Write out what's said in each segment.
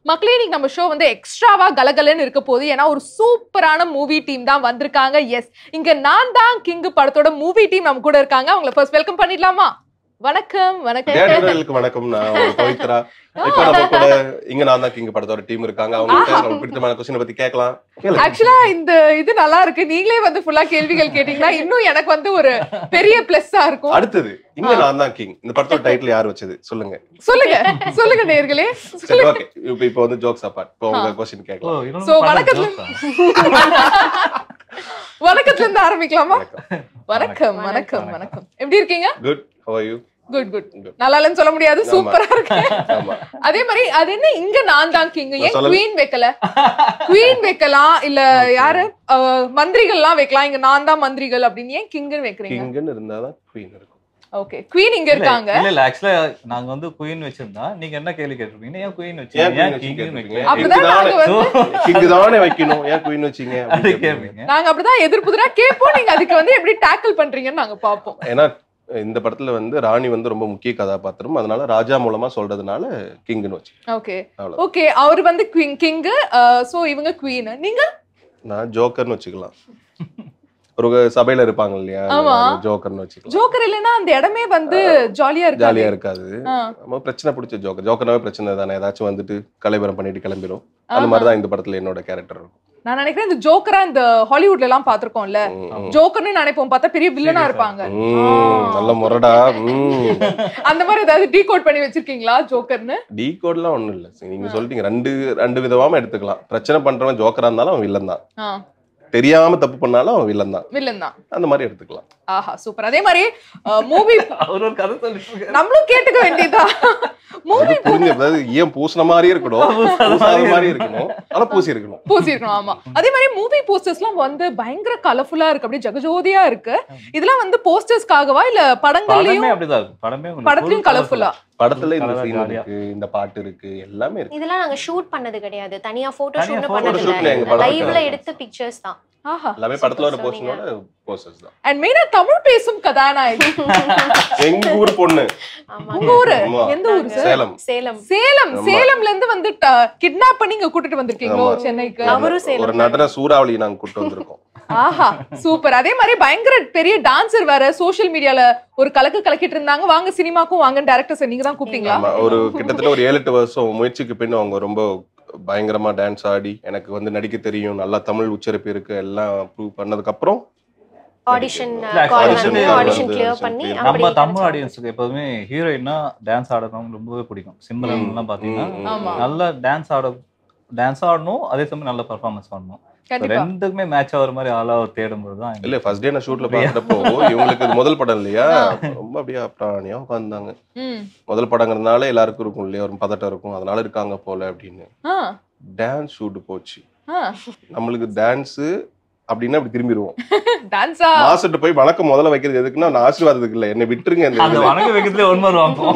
மக்களே இன்னைக்கு நம்ம ஷோ வந்து எக்ஸ்ட்ராவா கலகலன்னு இருக்க போகுது ஏன்னா ஒரு சூப்பரான மூவி டீம் தான் வந்திருக்காங்க எஸ் இங்க நான் தான் கிங் படத்தோட மூவி டீம் நம்ம கூட இருக்காங்க அவங்கள ஃபர்ஸ்ட் வெல்கம் பண்ணிடலாமா வணக்கம் வணக்கம் நேர்களுக்கு வணக்கம் நான் உங்க பவித்ரா இப்ப நம்ம கூட இங்க நான் தான் கிங் படத்தோட டீம் இருக்காங்க அவங்க கிட்ட நம்ம பிடித்தமான கொஸ்டினை பத்தி கேட்கலாம் கேளுங்க. ஆக்சுவலா இந்த இது நல்லா இருக்கு நீங்களே வந்து ஃபுல்லா கேள்விகள் கேட்டீங்கன்னா இன்னும் எனக்கு வந்து ஒரு பெரிய பிளஸ்ஸா இருக்கும் அடுத்தது இங்க நான் தான் கிங் இந்த படத்தோட டைட்டில் யார் வச்சது சொல்லுங்க சொல்லுங்க சொல்லுங்க நேர்களே சரி ஓகே இப்போ இப்போ வந்து ஜோக்ஸ் அப்பார்ட் இப்போ உங்க கொஸ்டின் ஓ, கேட்கலாம் இன்னொன்னு So, பண்ண வணக்கத்துல- ஜோக்கா? வணக்கத்துல இருந்து ஆரம்பிக்கலாமா வணக்கம் வணக்கம் வணக்கம் வணக்கம் எப்படி இருக்கீங்க good how are you good good Good. நல்லா இல்லைன்னு சொல்ல முடியாது ஆமா. சூப்பரா இருக்கு ஆமா அதே மாதிரி அது என்ன இங்க நான் தான் கிங் ஏன் சொல்லல. குவீன் வைக்கல குவீன் வைக்கலாம் இல்ல யாரு அஹ், மந்திரிகள்லாம் வைக்கலாம் இங்க நான் தான் மந்திரிகள் அப்படின்னு ஏன் கிங்னு வைக்கிறீங்க கிங்னு இருந்தாதான் குவீன் இருக்கும் ஓகே குவீன் இங்க இல்ல, இருக்காங்க இல்ல இல்ல ஆக்சுவலா நாங்க வந்து குயின் வச்சிருந்தா நீங்க என்ன கேள்வி கேட்டிருப்பீங்க ஏன் குயின் ஏன் வச்சீங்க queen ஏன் வச்சு கிங் கேட்டிருப்பீங்க? அப்படிதான் நாங்க வந்து கிங் தானே வைக்கணும் ஏன் குவீன் வச்சீங்க அது அப்படின்னு கேட்பீங்க. கேட்பீங்க நாங்க அப்படிதான் எதிர்ப்புதுனா கேட்போம் நீங்க அதுக்கு வந்து எப்படி டேக்கிள் பண்றீங்கன்னு நாங்க பாப்போம் ஏன்னா இந்த படத்துல வந்து ராணி வந்து ரொம்ப முக்கிய கதாபாத்திரம் அதனால ராஜா மூலமா சொல்றதுனால கிங்னு வச்சு ஓகே அவ்வளவு. ஓகே அவர் வந்து குவீன் கிங் சோ இவங்க குவீன் நீங்க நான் ஜோக்கர்னு வச்சுக்கலாம் ஒரு சபையில இருப்பாங்க இல்லையா ஆமா. ஜோக்கர்னு வச்சுக்கலாம் ஜோக்கர் இல்லைன்னா அந்த இடமே வந்து ஜாலியா இருக்கு ஜாலியா இருக்காது ஆ. நம்ம பிரச்சனை பிடிச்ச ஜோக்கர் ஜோக்கர்னாவே பிரச்சனை தானே ஏதாச்சும் வந்துட்டு கலைபரம் பண்ணிட்டு கிளம்பிடும் அந்த மாதிரி தான் இந்த படத்துல என்னோட கேரக்டர் இருக்கும் நான் நினைக்கிறேன் இந்த ஜோக்கரா இந்த ஹாலிவுட்ல எல்லாம் பாத்திருக்கோம்ல ம், ம். ஜோக்கர்னு நினைப்போம் பார்த்தா பெரிய வில்லனா Serious ஆ? இருப்பாங்க ம், நல்ல முரடா ம் அந்த மாதிரி ஏதாவது டீகோட் பண்ணி வச்சிருக்கீங்களா ஜோக்கர்னு டீ கோட்லாம் ஒண்ணும் இல்ல சரி, நீங்க சொல்லிட்டீங்க ரெண்டு ரெண்டு விதமா எடுத்துக்கலாம் பிரச்சனை பண்றவன் ஜோக்கரா இருந்தாலும் அவன் வில்லன் தான் ஆ தெரியாம தப்பு பண்ணாலும் அவன் வில்லன் தான் வில்லன் தான் அந்த மாதிரி எடுத்துக்கலாம் ஆஹா சூப்பர் அதே மாதிரி மூவி அவர் ஒரு கதை சொல்லிட்டு இருக்காரு. நம்மளும் கேட்டுக்க வேண்டியதா மூவி அது புரிஞ்சு அதாவது ஏன் பூசின மாதிரியே இருக்கணும் பூசாத பூசாத மாதிரி இருக்கணும் ஆனா பூசி இருக்கணும் பூசி இருக்கணும் ஆமா அதே மாதிரி மூவி போஸ்டர்ஸ்லாம் வந்து பயங்கர கலர்ஃபுல்லா இருக்கு அப்படியே ஜகஜோதியா இருக்கு இதெல்லாம் வந்து போஸ்டர்ஸ்க்காகவா இல்ல படங்கள்லயும் படமே அப்படிதான் இருக்கும் படமே உங்களுக்கு படத்துலயும் full கலர்ஃபுல்லா படத்துல இந்த Colour சீன் ஜாலியா. இருக்கு இந்த பாட்டு இருக்கு எல்லாமே இருக்கு இதெல்லாம் நாங்க ஷூட் பண்ணது கிடையாது தனியா போட்டோ தனியா ஷூட் photo பண்ணது shoot ல எங்க இல்ல படம் லைவ்ல இருக்காது. எடுத்த பிக்சர்ஸ் தான் ஆஹா எல்லாமே படத்துல வர Super போர்ஷனோட போஸ்டர்ஸ் தான் அண்ட் மெயினா தமிழ் பேசும் கதாநாயகி எங்க ஊர் பொண்ணு ஆமா உங்க ஊரு ஆமா. எந்த ஊரு சார் சேலம் சேலம் சேலம் ஆமா. சேலம்ல இருந்து வந்து கிட்னாப் பண்ணி இங்க கூட்டிட்டு வந்திருக்கீங்களோ ஆமா. சென்னைக்கு ஒரு- அவரும் சேலம் ஒரு நடன சூறாவளி நாங்க கூட்டு வந்திருக்கோம் ஆஹா சூப்பர் அதே மாதிரி பயங்கர பெரிய டான்சர் வேற சோஷியல் மீடியால ஒரு கலக்கு கலக்கிட்டு இருந்தாங்க வாங்க சினிமாக்கும் வாங்க டேரக்டர்ஸ் நீங்க தான் கூப்பிட்டீங்களா ஆமா ஒரு கிட்டத்தட்ட ஒரு ஏழு எட்டு வருஷம் முயற்சிக்கு பின் அவங்க ரொம்ப பயங்கரமா டான்ஸ் ஆடி எனக்கு வந்து நடிக்க தெரியும் நல்லா தமிழ் உச்சரிப்பு இருக்கு எல்லாம் ப்ரூவ் பண்ணதுக்கு அப்புறம் ஆடிஷன் இல்ல, கால் audition பண்ணி call ஆடிஷன் வந்து கிளியர் audition பண்ணி clear அப்படி நம்ம தமிழ் கிடைச்சது. ஆடியன்ஸுக்கு எப்போதுமே ஹீரோயின்னா டான்ஸ் ஆடணும் ரொம்பவே பிடிக்கும் சிம்ரன் எல்லாம் பாத்தீங்கன்னா ம், ம், ஆமா. ம். நல்லா டான்ஸ் ஆட டான்ஸ் ஆடணும் அதே சமயம் நல்ல பெர்ஃபார்மன்ஸ் பண்ணணும் So, கண்டிப்பா ரெண்டுக்குமே மேட்ச் ஆகிற மாதிரி ஆளா தேடும்போது தான் இல்ல ஃபர்ஸ்ட் டே நான் ஷூட்ல பாக்குறப்போ இவங்களுக்கு இது முதல் படம் இல்லையா ரொம்ப அப்படியே அப்புறாணியா உட்காந்தாங்க ம் முதல் படங்கிறதுனால எல்லாருக்கும் இருக்கும் இல்லையா ஒரு பதட்டம் இருக்கும் அதனால இருக்காங்க போல அப்படின்னு ஆ டான்ஸ் ஷூட் போச்சு ஆ நம்மளுக்கு டான்ஸ் அப்படின்னா அப்படி திரும்பிடுவோம் டான்ஸா மாஸ்டர் போய் வணக்கம் முதல்ல வைக்கிறது எதுக்குன்னா நான் ஆசீர்வாதத்துக்கு இல்ல என்னை விட்டுருங்க இந்த அந்த இதுல. வணக்க வைக்கிறதுல ஒன் மார்க் வாங்குவோம்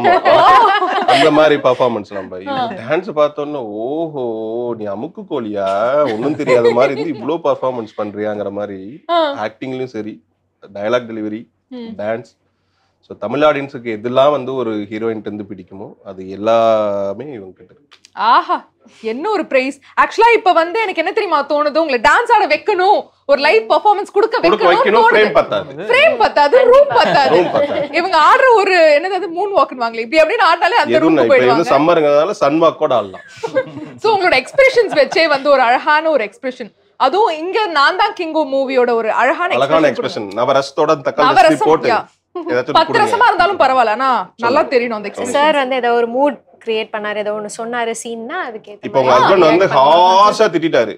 அந்த மாதிரி பர்ஃபார்மன்ஸ் நம்ம டான்ஸ் பார்த்தோன்னே ஓஹோ நீ அமுக்கு கோழியா ஒண்ணும் தெரியாத மாதிரி இருந்து இவ்ளோ பர்ஃபார்மன்ஸ் பண்றியாங்கிற மாதிரி ஆ. ஆக்டிங்லயும் சரி டயலாக் டெலிவரி ம். டான்ஸ் ஸோ தமிழ் ஆடியன்ஸுக்கு எதெல்லாம் வந்து ஒரு ஹீரோயின் இருந்து பிடிக்குமோ அது எல்லாமே இவங்க கிட்ட இருக்கு ஆஹா என்ன ஒரு பிரைஸ் ஆக்சுவலா இப்ப வந்து எனக்கு என்ன தெரியுமா தோணுது உங்களை டான்ஸ் ஆட வைக்கணும் ஒரு லைவ் பெர்ஃபார்மன்ஸ் கொடுக்க கொடுக்க வைக்கணும் வைக்கணும் ஃப்ரேம் பத்தாது ஃப்ரேம் பத்தாது ரூம் பத்தாது ரூம் பத்தாது இவங்க ஆடுற ஒரு என்னது மூன் வாக்குன்னு வாங்களே இப்படி அப்படின்னு ஆடினாலே அந்த எதுவும் ரூமுக்கு இப்ப வந்து போயிடுவாங்க சம்மருங்கிறதுனால சன்வாக் கூட ஆடலாம் சோ உங்களோட எக்ஸ்பிரஷன்ஸ் வச்சே வந்து ஒரு அழகான ஒரு எக்ஸ்பிரஷன் அதுவும் இங்க நான் தான் கிங்கோ மூவியோட ஒரு அழகான அழகான எக்ஸ்பிரஷன் எக்ஸ்பிரஷன் நவரசத்தோட தக்காளி நவரசம், போட்டு yeah. ஏதாச்சும் பத்து கொடுங்க ரசமா இருந்தாலும் பரவாயில்ல ஆனா நல்லா தெரியணும் அந்த எக்ஸ்பிரஷன் சார் வந்து ஏதோ ஒரு மூட் கிரியேட் பண்ணாரு ஏதோ ஒண்ணு சொன்னாரு சீன்னா அதுக்கு இப்போ உங்க ஹஸ்பண்ட் வந்து ஹார்ஷா திட்டிட்டாரு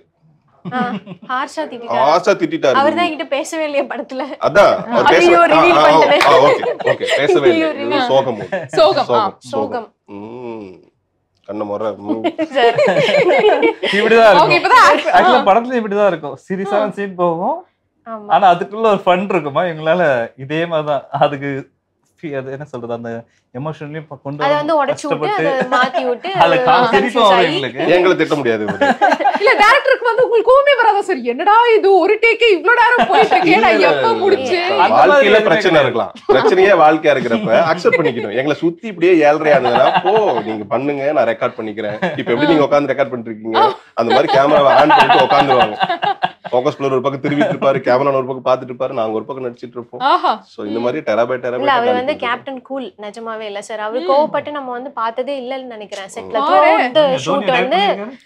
ஹார்ஷா திட்டிட்டாரு ஹார்ஷா திட்டிட்டாரு அவர் தான் என்கிட்ட பேசவே இல்லையா படத்துல அதான் அவர் அதையோ பேச- reveal ஆ, ஆ, பண்ணிட்டேன். ஆ, okay, okay. பேசவே ஐயோ, இல்லை. reveal. இது சோகம் சோகம், ஆ. சோகம். ம். கண்ண முறை ம். சார் இப்படிதான் அவங்க இருக்கும் இப்பதான் act- ஆக்சுவலா படத்துல இப்படிதான் இருக்கும் சீரியஸான சீன் போகும் ஆமா ஆனா அதுக்குள்ள ஒரு ஃபன் இருக்குமா எங்களால இதே மாதிரிதான் அதுக்கு fee- அது என்ன சொல்றது அந்த எமோஷனலையும் கொண்டு அதை வர வந்து உடைச்சு விட்டு கஷ்டப்பட்டு அதை மாத்தி விட்டு அதுல அது காசு சிரிக்கும் confuse வரும் ஆகி, எங்களுக்கு எங்களை திட்ட முடியாது இவரு. இல்ல டேரக்டருக்கு வந்து உங்களுக்கு கோவமே வராதா சார் என்னடா இது ஒரு டேக்கே இவ்ளோ நேரம் போயிட்டு இருக்கே நான் இல்ல, எப்ப இல்ல, முடிச்சு அந்த மாதிரி வாழ்க்கையில எதுவுமே பிரச்சனை கிடையாது. இருக்கலாம் பிரச்சனையே வாழ்க்கையா இருக்கிறப்ப அக்செப்ட் பண்ணிக்கணும் எங்களை சுத்தி இப்படியே ஏழ்றையா இருந்ததுன்னா போ நீங்க பண்ணுங்க நான் ரெக்கார்ட் பண்ணிக்கிறேன் இப்ப எப்படி நீங்க உட்காந்து ரெக்கார்ட் பண்ணிட்டு இருக்கீங்க அந்த மாதிரி கேமராவை ஆன் பண்ணிட்டு உட்காந்துருவாங்க ஃபோக்கஸ் பிளர் ஒரு பக்கம் திரும்பிட்டு இருப்பாரு கேமரா ஒரு பக்கம் பாத்துட்டு இருப்பாரு நாங்க ஒரு பக்கம் நடிச்சிட்டு இருப்போம் ஆஹா சோ இந்த மாதிரி டெரா பை டெரா இல்ல அவர் வந்து கேப்டன் கூல் நிஜமாவே இல்ல சார் அவர் கோவப்பட்டு நம்ம வந்து பார்த்ததே இல்லன்னு நினைக்கிறேன் செட்ல பாரு. ஷூட் வந்து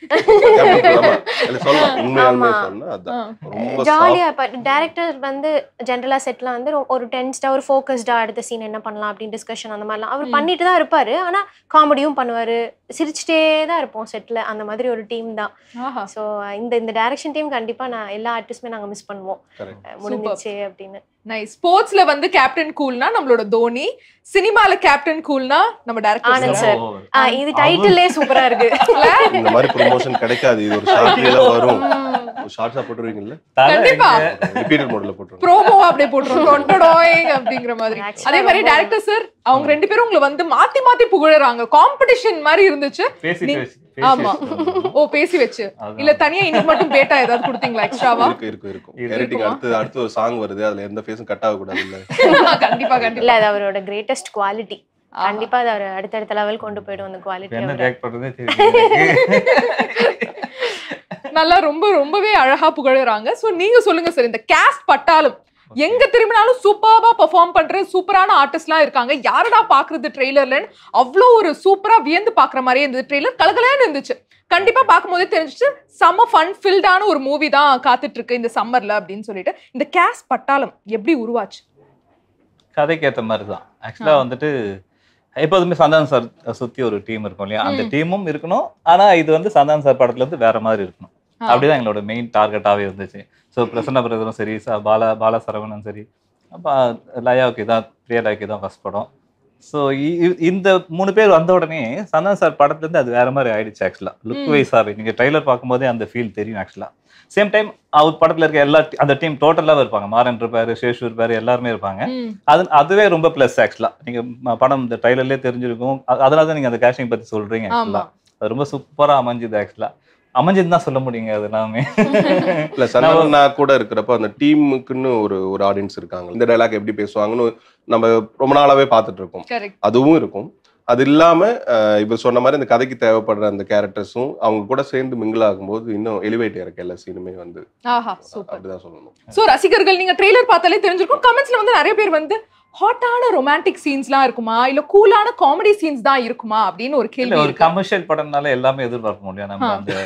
சொல்லலாம் உண்மையாலுமே ஆமா. சொன்னா அதான் ரொம்ப ஜாலியா இப்ப டேரக்டர் வந்து ஜென்ரலா செட்ல வந்து ரொ- ஒரு டென்ஸ்டா ஒரு ஃபோக்கஸ்டா அடுத்த சீன் என்ன பண்ணலாம் அப்படின்னு டிஸ்கஷன் அந்த மாதிரிலாம் அவர் பண்ணிட்டு தான் இருப்பாரு ஆனா காமெடியும் பண்ணுவாரு சிரிச்சுட்டே தான் இருப்போம் செட்ல அந்த மாதிரி ஒரு டீம் தான் ஆஹா ஸோ இந்த இந்த டைரக்ஷன் டீம் கண்டிப்பா நான் எல்லா ஆர்டிஸ்டுமே நாங்க மிஸ் பண்ணுவோம் Correct. அஹ் முடிஞ்சிச்சு அப்படின்னு நைஸ் ஸ்போர்ட்ஸ்ல வந்து கேப்டன் கூல்னா நம்மளோட தோனி சினிமால கேப்டன் கூல்னா நம்ம ஆனந்த் டேரக்டர் sir. ஆஹ் இது டைட்டிலே சூப்பரா இருக்கு இந்த மாதிரி ப்ரொமோஷன் கிடைக்காது இது ஒரு ஷார்ட்ல வரும் ஒரு ஷார்ட்ஸா போட்டுருவீங்கல்ல கண்டிப்பா ரிப்பீட்டட் மோட்ல போட்டுருங்க ப்ரோமோவா அப்படியே போட்டுரும் டொண்டடோயிங் அப்படிங்கிற மாதிரி Actually அதே மாதிரி ரொம்ப- டேரக்டர் சார் அவங்க ரெண்டு பேரும் உங்களை வந்து மாத்தி மாத்தி புகழறாங்க காம்படிஷன் மாதிரி இருந்துச்சு பேசி நீ- பேசி ஆமா பேசி ஓ பேசி வச்சு அதான். இல்ல தனியா இன்னைக்கு மட்டும் பேட்டா ஏதாவது கொடுத்தீங்களா எக்ஸ்ட்ராவா இருக்கு இருக்கு இருக்கும் இருக்கு. எடிட்டிங் அடுத்து அடுத்து ஒரு சாங் வருது அதுல எந்த ஃபேஸும் கட் ஆக கூடாது இல்ல கண்டிப்பா கண்டிப்பா இல்ல அது அவரோட கிரேட்டஸ்ட் குவாலிட்டி கண்டிப்பா அது அவர் அடுத்தடுத்த லெவல் கொண்டு போயிடும் அந்த இப்ப என்ன குவாலிட்டி ரியாக்ட் பண்றதே தெரியல நல்லா ரொம்ப ரொம்பவே அழகா புகழறாங்க சோ நீங்க சொல்லுங்க சார் இந்த கேஸ்ட் பட்டாலும் எங்க திரும்பினாலும் சூப்பரா பெர்ஃபார்ம் பண்ற சூப்பரான ஆர்டிஸ்ட்லாம் இருக்காங்க யாரடா பாக்குறது ட்ரெய்லர்லன்னு அவ்வளோ ஒரு சூப்பரா வியந்து பாக்குற மாதிரியே இருந்தது ட்ரெய்லர் கலகலன்னு இருந்துச்சு கண்டிப்பா பார்க்கும்போதே தெரிஞ்சிச்சு செம்ம ஃபன் ஃபில்டான ஒரு மூவி தான் காத்துட்டு இருக்கு இந்த சம்மர்ல அப்படின்னு சொல்லிட்டு இந்த கேஸ்ட் பட்டாளம் எப்படி உருவாச்சு கதைக்கு ஏத்த மாதிரி தான் ஆக்சுவலா வந்துட்டு எப்போதுமே சந்தானம் சார் சுத்தி ஒரு டீம் இருக்கும் இல்லையா அந்த டீமும் இருக்கணும் ஆனா இது வந்து சந்தானம் சார் படத்துல இருந்து வேற மாதிரி இருக்கணும் ஆ. அப்படிதான் எங்களோட மெயின் டார்கெட்டாவே இருந்துச்சு ஸோ பிரசன்ன பிரதரும் சரி ச- பாலா பாலா சரவணன் சரி அப்போ லயாவுக்கு தான் பிரியாலாவுக்கு தான் ஃபர்ஸ்ட் படம் ஸோ இந்த மூணு பேர் வந்த உடனே சந்தானம் சார் படத்துல இருந்து அது வேற மாதிரி ஆயிடுச்சு ஆக்சுவலா லுக் வைஸாவே நீங்க ட்ரைலர் பார்க்கும்போதே அந்த ஃபீல் தெரியும் ஆக்சுவலா சேம் டைம் அவர் படத்துல இருக்க எல்லா அந்த டீம் டோட்டலாவே இருப்பாங்க மாறன் இருப்பாரு சேஷு இருப்பாரு எல்லாருமே இருப்பாங்க ம். அது அதுவே ரொம்ப ப்ளஸ் ஆக்சுவலா நீங்க ம- படம் இந்த ட்ரைலர்லயே தெரிஞ்சிருக்கும் அ- அதனால தான் நீங்க அந்த கேஸ்டிங் பத்தி சொல்றீங்க ஆக்சுவலா அது ரொம்ப சூப்பரா அமைஞ்சுது ஆக்சுவலா அமைஞ்சதுன்னு தான் சொல்ல முடியுங்க அது எல்லாமே இல்ல சந்தானம் நான் கூட இருக்கிறப்ப அந்த டீமுக்குன்னு ஒரு ஒரு ஆடியன்ஸ் இருக்காங்க இந்த டைலாக் எப்படி பேசுவாங்கன்னு நம்ம ரொம்ப நாளாவே பார்த்துட்டு இருக்கோம் கரெக்ட் அதுவும் இருக்கும் அது இல்லாம அஹ், இவர் சொன்ன மாதிரி இந்த கதைக்கு தேவைப்படுற அந்த கேரக்டர்ஸும் அவங்க கூட சேர்ந்து மிங்கிள் ஆகும்போது இன்னும் எலிவேட் இருக்கு எல்லா சீனுமே வந்து ஆஹா சூப்பர் அப்படிதான் சொல்லணும் சோ ரசிகர்கள் நீங்க ட்ரெய்லர் பார்த்தாலே தெரிஞ்சிருக்கும் கமெண்ட்ஸ்ல வந்து நிறைய பேர் வந்து ஹாட்டான ரொமான்டிக் சீன்ஸ்லாம் இருக்குமா இல்ல கூலான காமெடி சீன்ஸ் தான் இருக்குமா அப்படின்னு ஒரு இல்ல கேள்வி ஒரு இருக்கு கமர்ஷியல் படம்னால எல்லாமே எதிர்பார்க்க முடியும் நம்ம ஆ. அந்த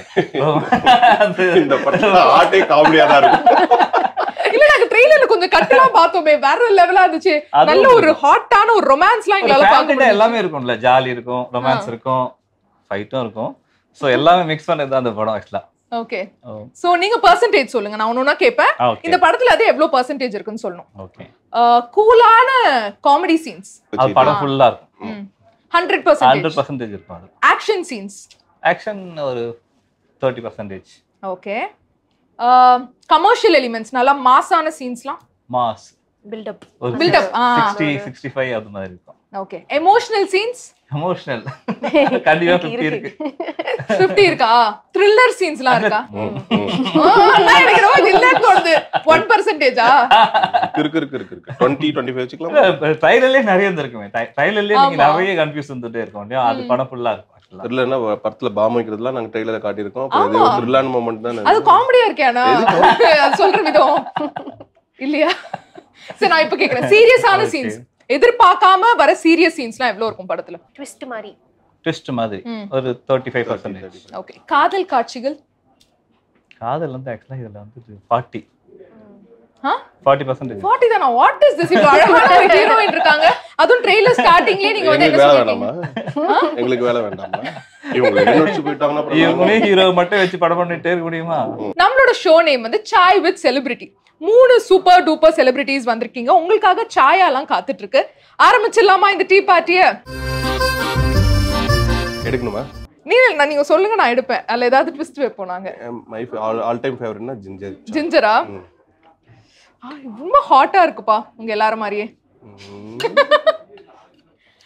அந்த- இந்த படத்துல ஆட்டே காமெடியா தான் இருக்கும் இல்ல நாங்க ட்ரெய்லர்ல கொஞ்சம் கட்டலாம் பார்த்தோமே வேற லெவலா இருந்துச்சு அதுவும் நல்ல ஒரு இருக்கும். ஹாட்டான ஒரு ரொமான்ஸ்லாம் ஒரு எங்களால family பார்க்க ல முடியும் எல்லாமே இருக்கும்ல ஜாலி இருக்கும் ரொமான்ஸ் இருக்கும் ஃபைட்டும் இருக்கும் சோ எல்லாமே மிக்ஸ் பண்ணது தான் அந்த படம் ஆக்சுவலா ஓகே சோ நீங்க பெர்சன்டேஜ் சொல்லுங்க நான் ஒன்னொன்னா கேட்பேன் ஓகே இந்த படத்துல அது எவ்வளவு பெர்சன்டேஜ் இருக்குன்னு சொல்லணும் ஓகே கூலான காமெடி சீன்ஸ் அது படம் ஃபுல்லா இருக்கும் ஹண்ட்ரட் ஹண்ட்ரட் பர்சன்டேஜ் பர்சன்டேஜ் இருக்கும் அது ஆக்ஷன் சீன்ஸ் ஆக்ஷன் ஒரு thirty percentage okay commercial elements நல்லா மாசான சீன்ஸ்லாம் மாஸ் பில்டப் ஒரு Build up, ஆ. சிக்ஸ்டி சிக்ஸ்டி ஃபைவ் அது மாதிரி இருக்கும் ஓகே எமோஷனல் சீன்ஸ் எமோஷனல் கண்டிப்பா ஃபிஃப்டி இருக்கு ஃபிஃப்டி இருக்கா த்ரில்லர் சீன்ஸ்லாம் இருக்கா ம், ம். ஆ, நான் எனக்கு ரொம்ப இல்லைன்னு தோணுது ஒன் பர்சன்டேஜா இருக்கு இருக்கு இருக்கு இருக்கு டுவெண்ட்டி டுவெண்ட்டி ஃபைவ் வச்சுக்கலாம் ட்ரைலர்லயே நிறைய இருந்திருக்குமே ட்ரைலர்லயே நீங்க ஆமா. நிறைய கன்ஃபியூஸ் வந்துட்டே இருக்கும் இல்லையா அது படம் ஃபுல்லா இருக்கும் actually. த்ரில்லர்னா படத்துல பாம் வைக்கிறதுலாம் நாங்க ட்ரெயிலர்ல காட்டியிருக்கோம் அப்போ இது ஒரு த்ரில்லான மூமெண்ட் தானே அது காமெடியா இருக்கே ஆனா அது சொல்ற விதம் இல்லையா சரி நான் இப்ப கேக்குறேன் சீரியஸான Okay. சீன்ஸ் எதிர்பார்க்காம வர சீரியஸ் சீன்ஸ்லாம் எவ்வளவு இருக்கும் படத்துல ட்விஸ்ட் மாதிரி ட்விஸ்ட் மாதிரி ம். ஒரு தேர்ட்டி ஃபைவ் பர்சன்டேஜ் ஓகே காதல் காட்சிகள் காதல் வந்து ஆக்சுவலா இதுல வந்து ஃபார்ட்டி ஆ ஃபார்ட்டி பர்சன்டேஜ் வாட் தானா வாட் இஸ் திஸ் இவ்வளவு அழகான ஒரு ஹீரோயின் இருக்காங்க அதுவும் ட்ரெய்லர் ஸ்டார்டிங்லயே நீங்க வந்து எங்களுக்கு என்ன வேலை சொல்லிருக்கீங்க வேணாமா எங்களுக்கு வேலை வேண்டாமா இவங்க என்ன வச்சு போயிட்டாங்கன்னா அப்புறம் நாம- இவங்களே ஹீரோ மட்டும் வச்சு படம் பண்ணிட்டே இருக்க முடியுமா நம்மளோட ஷோ நேம் வந்து சாய் வித் செலிபிரிட்டி மூணு சூப்பர் டூப்பர் செலிபிரிட்டிஸ் வந்திருக்கீங்க உங்களுக்காக சாயாலாம் காத்துட்டு இருக்கு ஆரம்பிச்சிடலாமா இந்த டீ பார்ட்டிய எடுக்கணுமா நீ நான் நீங்க சொல்லுங்க நான் எடுப்பேன் அதுல ஏதாவது ட்விஸ்ட் வைப்போம் நாங்க மை ஆல் டைம் ஃபேவரட்னா ஜிஞ்சர் ஜிஞ்சரா ம். ஆ, ரொம்ப ஹாட்டா இருக்குப்பா உங்க எல்லாரும் மாதிரியே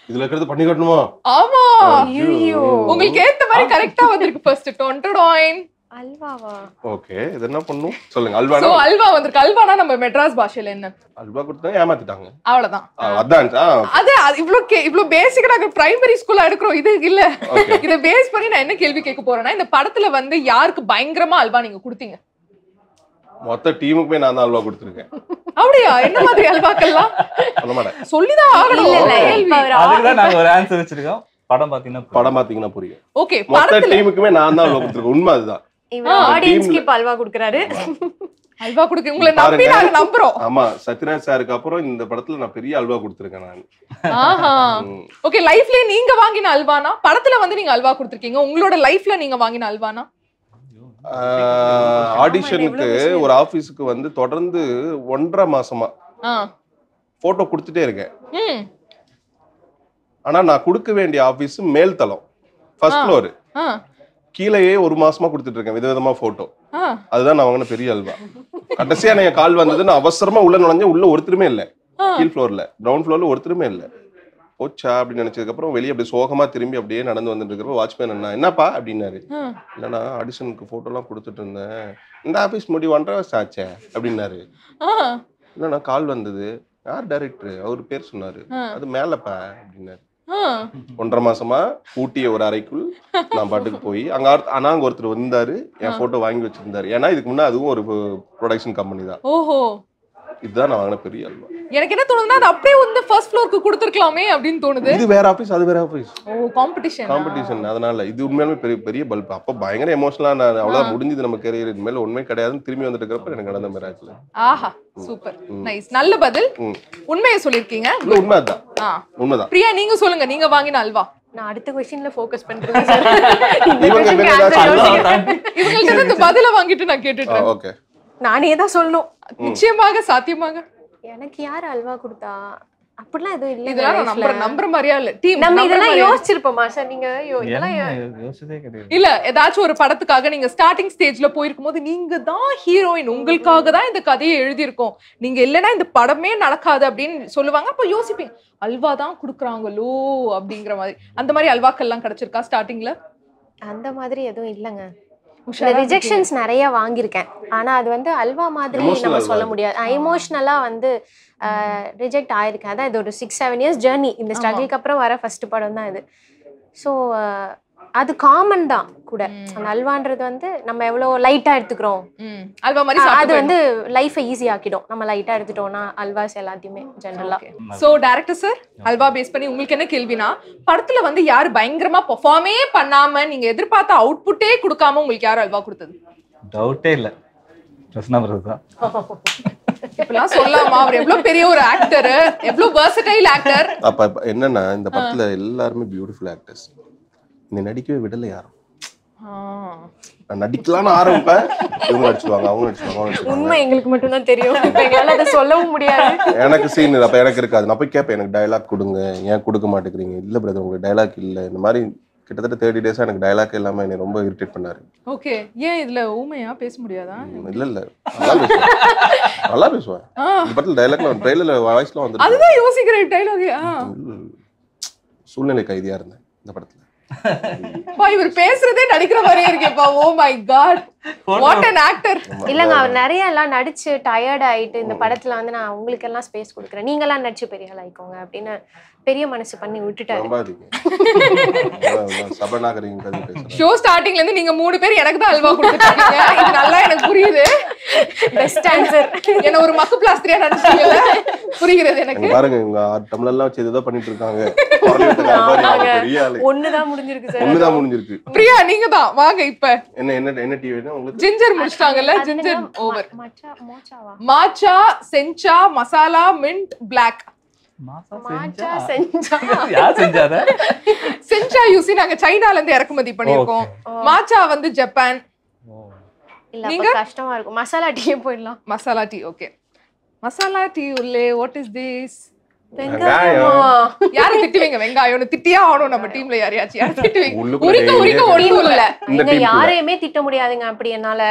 இதுல இருக்கிறது பண்ணி காட்டணுமா ஆமா ஐயோ. உங்களுக்கு ஏத்த மாதிரி கரெக்டா வந்திருக்கு ஃபர்ஸ்ட் டொன்டடாயின் அல்வாவா ஓகே இது என்ன பண்ணும் சொல்லுங்க சோ அல்வானா அல்வா வந்திருக்கு அல்வானா நம்ம மெட்ராஸ் பாஷையில என்ன அல்வா கொடுத்தா ஏமாத்திட்டாங்க அவ்வளவுதான் ஆ, அதான் ஆ அது அது இவ்ளோ கே- இவ்ளோ பேசிக்கா நாங்க பிரைமரி ஸ்கூல்ல எடுக்கிறோம் இது இல்ல ஓகே இத பேஸ் பண்ணி நான் என்ன கேள்வி கேட்க போறேன்னா இந்த படத்துல வந்து யாருக்கு பயங்கரமா அல்வா நீங்க கொடுத்தீங்க மொத்த டீமுக்குமே நான் தான் அல்வா கொடுத்துருக்கேன் அப்படியா என்ன மாதிரி அல்வாக்கள்லாம் சொல்ல மாட்டேன் சொல்லிதான் ஆகணும் இல்ல இல்ல கேள்வி. இப்ப அவர் அதுக்கு தான் நாங்க ஒரு ஆன்சர் வச்சிருக்கோம் படம் பாத்தீங்கன்னா படம் பாத்தீங்கன்னா புரியும் ஓகே மொத்த படத்துல டீமுக்குமே நான் தான் அல்வா கொடுத்துருக்கேன் உண்மை அதுதான் இவர் ஆ, ஆடியன்ஸ்க்கு teamல- இப்ப அல்வா குடுக்குறாரு அல்வா கொடுக்க உங்களை நம்பி பாருங்க. நாங்க நம்புறோம் ஆமா சத்யராஜ் சாருக்கு அப்புறம் இந்த படத்துல நான் பெரிய அல்வா கொடுத்துருக்கேன் நான் ஆஹா ம். ஓகே லைஃப்ல நீங்க வாங்கின அல்வானா படத்துல வந்து நீங்க அல்வா கொடுத்திருக்கீங்க உங்களோட லைஃப்ல நீங்க வாங்கின அல்வானா ஆடிஷனுக்கு ஒரு ஆபீஸுக்கு வந்து தொடர்ந்து ஒன்றரை மாசமா ஆ போட்டோ கொடுத்துட்டே இருக்கேன் ம் ஆனா நான் கொடுக்க வேண்டிய ஆபீஸ் மேல் தளம் ஃபர்ஸ்ட் ஃப்ளோர் ஆ கீழேயே ஒரு மாசமா கொடுத்துட்டு இருக்கேன் விதவிதமா போட்டோ ஆ அதுதான் நான் வாங்கின பெரிய அல்வா கடைசியா எனக்கு கால் வந்தது நான் அவசரமா உள்ள நுழைஞ்சேன் உள்ள ஒருத்தருமே இல்ல ஆ. கீழ் ஃப்ளோர்ல கிரவுண்ட் ஃப்ளோர்ல ஒருத்தருமே இல்ல போச்சா அப்படின்னு நினைச்சதுக்கு அப்புறம் வெளியே அப்படியே சோகமா திரும்பி அப்படியே நடந்து வந்துட்டு இருக்கிறப்ப வாட்ச்மேன் அண்ணா என்னப்பா அப்படின்னாரு ஆ. இல்லைண்ணா ஆடிஷனுக்கு ஃபோட்டோலாம் கொடுத்துட்டு இருந்தேன் இந்த ஆஃபீஸ் முடி ஒன்றரை வருஷம் ஆச்சே அப்படின்னாரு ஆ இல்லைண்ணா கால் வந்தது யார் டைரக்டர் அவர் பேர் சொன்னாரு ஆ. அது மேலப்பா அப்படின்னாரு ஆ ஒன்றரை மாசமா ஊட்டிய ஒரு அறைக்குள் நான் பாட்டுக்கு போய் அங்க ஆர்- ஆனா அங்க ஒருத்தர் வந்தாரு என் போட்டோ வாங்கி வச்சிருந்தாரு ஏன்னா இதுக்கு முன்னே அதுவும் ஒரு ப்ரொடக்ஷன் கம்பெனி தான் ஓஹோ இதுதான் நான் வாங்கின பெரிய அல்வா எனக்கு என்ன தோணுதுன்னா அது அப்படியே வந்து ஃபர்ஸ்ட் ஃப்ளோருக்கு கொடுத்துருக்கலாமே அப்படின்னு தோணுது இது வேற ஆபீஸ் அது வேற ஆபீஸ் ஓ காம்படிஷன் காம்படிஷன் அதனால இது உண்மையாலுமே பெரிய பெரிய பல்ப் அப்ப பயங்கர எமோஷனலா நான் அவ்வளவு முடிஞ்சது நம்ம கேரியர் இனிமேல் உண்மை கிடையாதுன்னு திரும்பி வந்துட்டு இருக்கிறப்ப எனக்கு நடந்த மாதிரி ஆச்சுல ஆஹா சூப்பர் நைஸ் நல்ல பதில் ம். உண்மையை சொல்லிருக்கீங்க இல்ல உண்மை அதுதான் ஆ உண்மைதான் பிரியா நீங்க சொல்லுங்க நீங்க வாங்கின அல்வா நான் அடுத்த கொஸ்டின்ல ஃபோக்கஸ் பண்றேன் சார் இவங்க என்ன ஏதாச்சும் இவங்கள்ட்ட இருந்து இந்த பதில வாங்கிட்டு நான் கேட்டுட்டு ஓகே நானே தான் சொல்லணும் நிச்சயமாக சாத்தியமாக எனக்கு யார் அல்வா கொடுத்தா அப்படிலாம் எதுவும் இல்ல இதெல்லாம் நான் நம்புற நம்புற மாதிரியா இல்ல டீம் நம்ம இதெல்லாம் யோசிச்சிருப்போமா சார் நீங்க யோ- இதெல்லாம் யோ- என்ன யோசிச்சதே கிடையாது இல்ல ஏதாச்சும் ஒரு படத்துக்காக நீங்க ஸ்டார்டிங் ஸ்டேஜ்ல போயிருக்கும் போது நீங்க தான் ஹீரோயின் உங்களுக்காக தான் இந்த கதையை எழுதியிருக்கோம் நீங்க இல்லைன்னா இந்த படமே நடக்காது அப்படின்னு சொல்லுவாங்க அப்ப யோசிப்பீங்க அல்வா தான் குடுக்குறாங்களோ அப்படிங்கிற மாதிரி அந்த மாதிரி அல்வாக்கள்லாம் கிடைச்சிருக்கா ஸ்டார்டிங்ல அந்த மாதிரி எதுவும் இல்லைங்க உஷாரா ரிஜெக்ஷன்ஸ் நிறைய வாங்கியிருக்கேன் ஆனா அது வந்து அல்வா மாதிரி Emotional நம்ம அல்வா சொல்ல இது. முடியாது எமோஷ்னலா வந்து ரிஜெக்ட் ஆயிருக்கேன் அதான் இது ஒரு சிக்ஸ் செவன் இயர்ஸ் ஜேர்னி இந்த ஸ்ட்ரகிள்க்கு அப்புறம் வர ஃபர்ஸ்ட் படம் தான் இது ஸோ அது காமன் தான் கூட அந்த அல்வான்றது வந்து நம்ம எவ்வளோ லைட்டா எடுத்துக்கிறோம் ம், அல்வா மாதிரி அ- அது சாப்பிட்டு வந்து லைஃபை ஈஸி ஆக்கிடும் நம்ம லைட்டா எடுத்துட்டோம்னா அல்வாஸ் எல்லாத்தையுமே ஜென்ரலா so director sir halwa face பண்ணி உங்களுக்கு என்ன கேள்வினா படத்துல வந்து யாரு பயங்கரமா பெர்ஃபார்மே பண்ணாம நீங்க எதிர்பார்த்த அவுட்புட்டே கொடுக்காம உங்களுக்கு யாரு அல்வா கொடுத்தது டவுட்டே இல்லை பிரசன்னா பிரதர் தான் இப்பெல்லாம் சொல்லலாமா அவர் எவ்வளவு பெரிய ஒரு ஆக்டர் எவ்வளவு versatile ஆக்டர் அப்ப இப்ப என்னன்னா இந்த படத்துல எல்லாருமே பியூட்டிஃபுல் ஆக்டர்ஸ் நீ நடிக்கவே விடல யாரும் நான் நடிக்கலாம்னு ஆரம்பிப்பேன் இவங்க நடிச்சுவாங்க அவங்க நடிச்சுவாங்க அவங்க நடிச்சுவாங்க உண்மை எங்களுக்கு மட்டும் தான் தெரியும் இப்ப எங்களால அதை சொல்லவும் முடியாது எனக்கு சீன் அப்ப எனக்கு இருக்காது நான் போய் கேட்பேன் எனக்கு டயலாக் கொடுங்க ஏன் கொடுக்க மாட்டேங்கிறீங்க இல்ல பிரதர் உங்களுக்கு டயலாக் இல்ல இந்த மாதிரி கிட்டத்தட்ட தேர்ட்டி டேஸா எனக்கு டயலாக் இல்லாம என்னை ரொம்ப இரிட்டேட் பண்ணாரு ஓகே ஏன் இதுல ஊமையா பேச முடியாதா ம், இல்ல இல்ல நல்லா பேசுவேன் நல்லா பேசுவேன் இந்த படத்துல டயலாக்ல ட்ரெயிலர்ல வாய்ஸ்லாம் வந்து அதுதான் யோசிக்கிறேன் டைலாக் சூழ்நிலை கைதியா இருந்தேன் இந்த படத்துல பா இவர் பேசுறதே நடிக்கிற மாதிரியே இருக்கேப்பா oh my god what an actor இல்லங்க அவர் நிறைய எல்லாம் நடிச்சு டயர்ட் ஆயிட்டு இந்த படத்துல வந்து நான் உங்களுக்கு எல்லாம் ஸ்பேஸ் கொடுக்குறேன் நீங்க எல்லாம் நடிச்சு பெரிய ஆள் ஆயிக்கோங்க அப்படின்னு பெரிய மனசு பண்ணி விட்டுட்டாரு நம்பாதீங்க அதான் சபநாகரிகம் கதை பேசுறேன் ஷோ ஸ்டார்டிங்ல இருந்து நீங்க மூணு பேர் எனக்கு தான் அல்வா கொடுத்துருக்கீங்க இது நல்லா எனக்கு புரியுது பெஸ்ட் ஆன்சர் என்ன ஒரு மக்கு பிளாஸ்திரியா நினைச்சீங்கல்ல புரிகிறது எனக்கு இங்க பாருங்க இவங்க ஆறு டம்ளர் எல்லாம் வச்சு இதுதான் பண்ணிட்டு இருக்காங்க குரல் விட்டுக்கார பாரு, அவங்க பெரிய ஆளு ஒண்ணுதான் முடிஞ்சிருக்கு சார் ஒண்ணுதான் முடிஞ்சிருக்கு பிரியா நீங்க தான் வாங்க இப்ப என்ன என்ன என்ன டிவி உங்களுக்கு ஜிஞ்சர் முடிச்சிட்டாங்கல்ல ஜிஞ்சர் ஓவர் மச்சா மோச்சாவா மாச்சா செஞ்சா மசாலா மின்ட் பிளாக் மாசா மாச்சா செஞ்சா செஞ்சா யார் செஞ்சாத செஞ்சா யூசி நாங்க சைனால இருந்து இறக்குமதி பண்ணிருக்கோம் மாச்சா வந்து ஜப்பான் இல்ல அப்ப கஷ்டமா இருக்கும் மசாலா டீயே போயிடலாம் masala tea okay masala tea உள்ளே வாட் இஸ் திஸ் வெங்காயம். யாரு திட்டுவீங்க வெங்காயம்னு திட்டியா ஆகணும் நம்ம டீம்ல யாரையாச்சும் யாரும் திட்டுவீங்க உள்ளுக்குள்ள உரிக்க daily உரிக்க ஆ ஒண்ணும் இல்ல இந்த இங்க team கூட. யாரையுமே திட்ட முடியாதுங்க அப்படி என்னால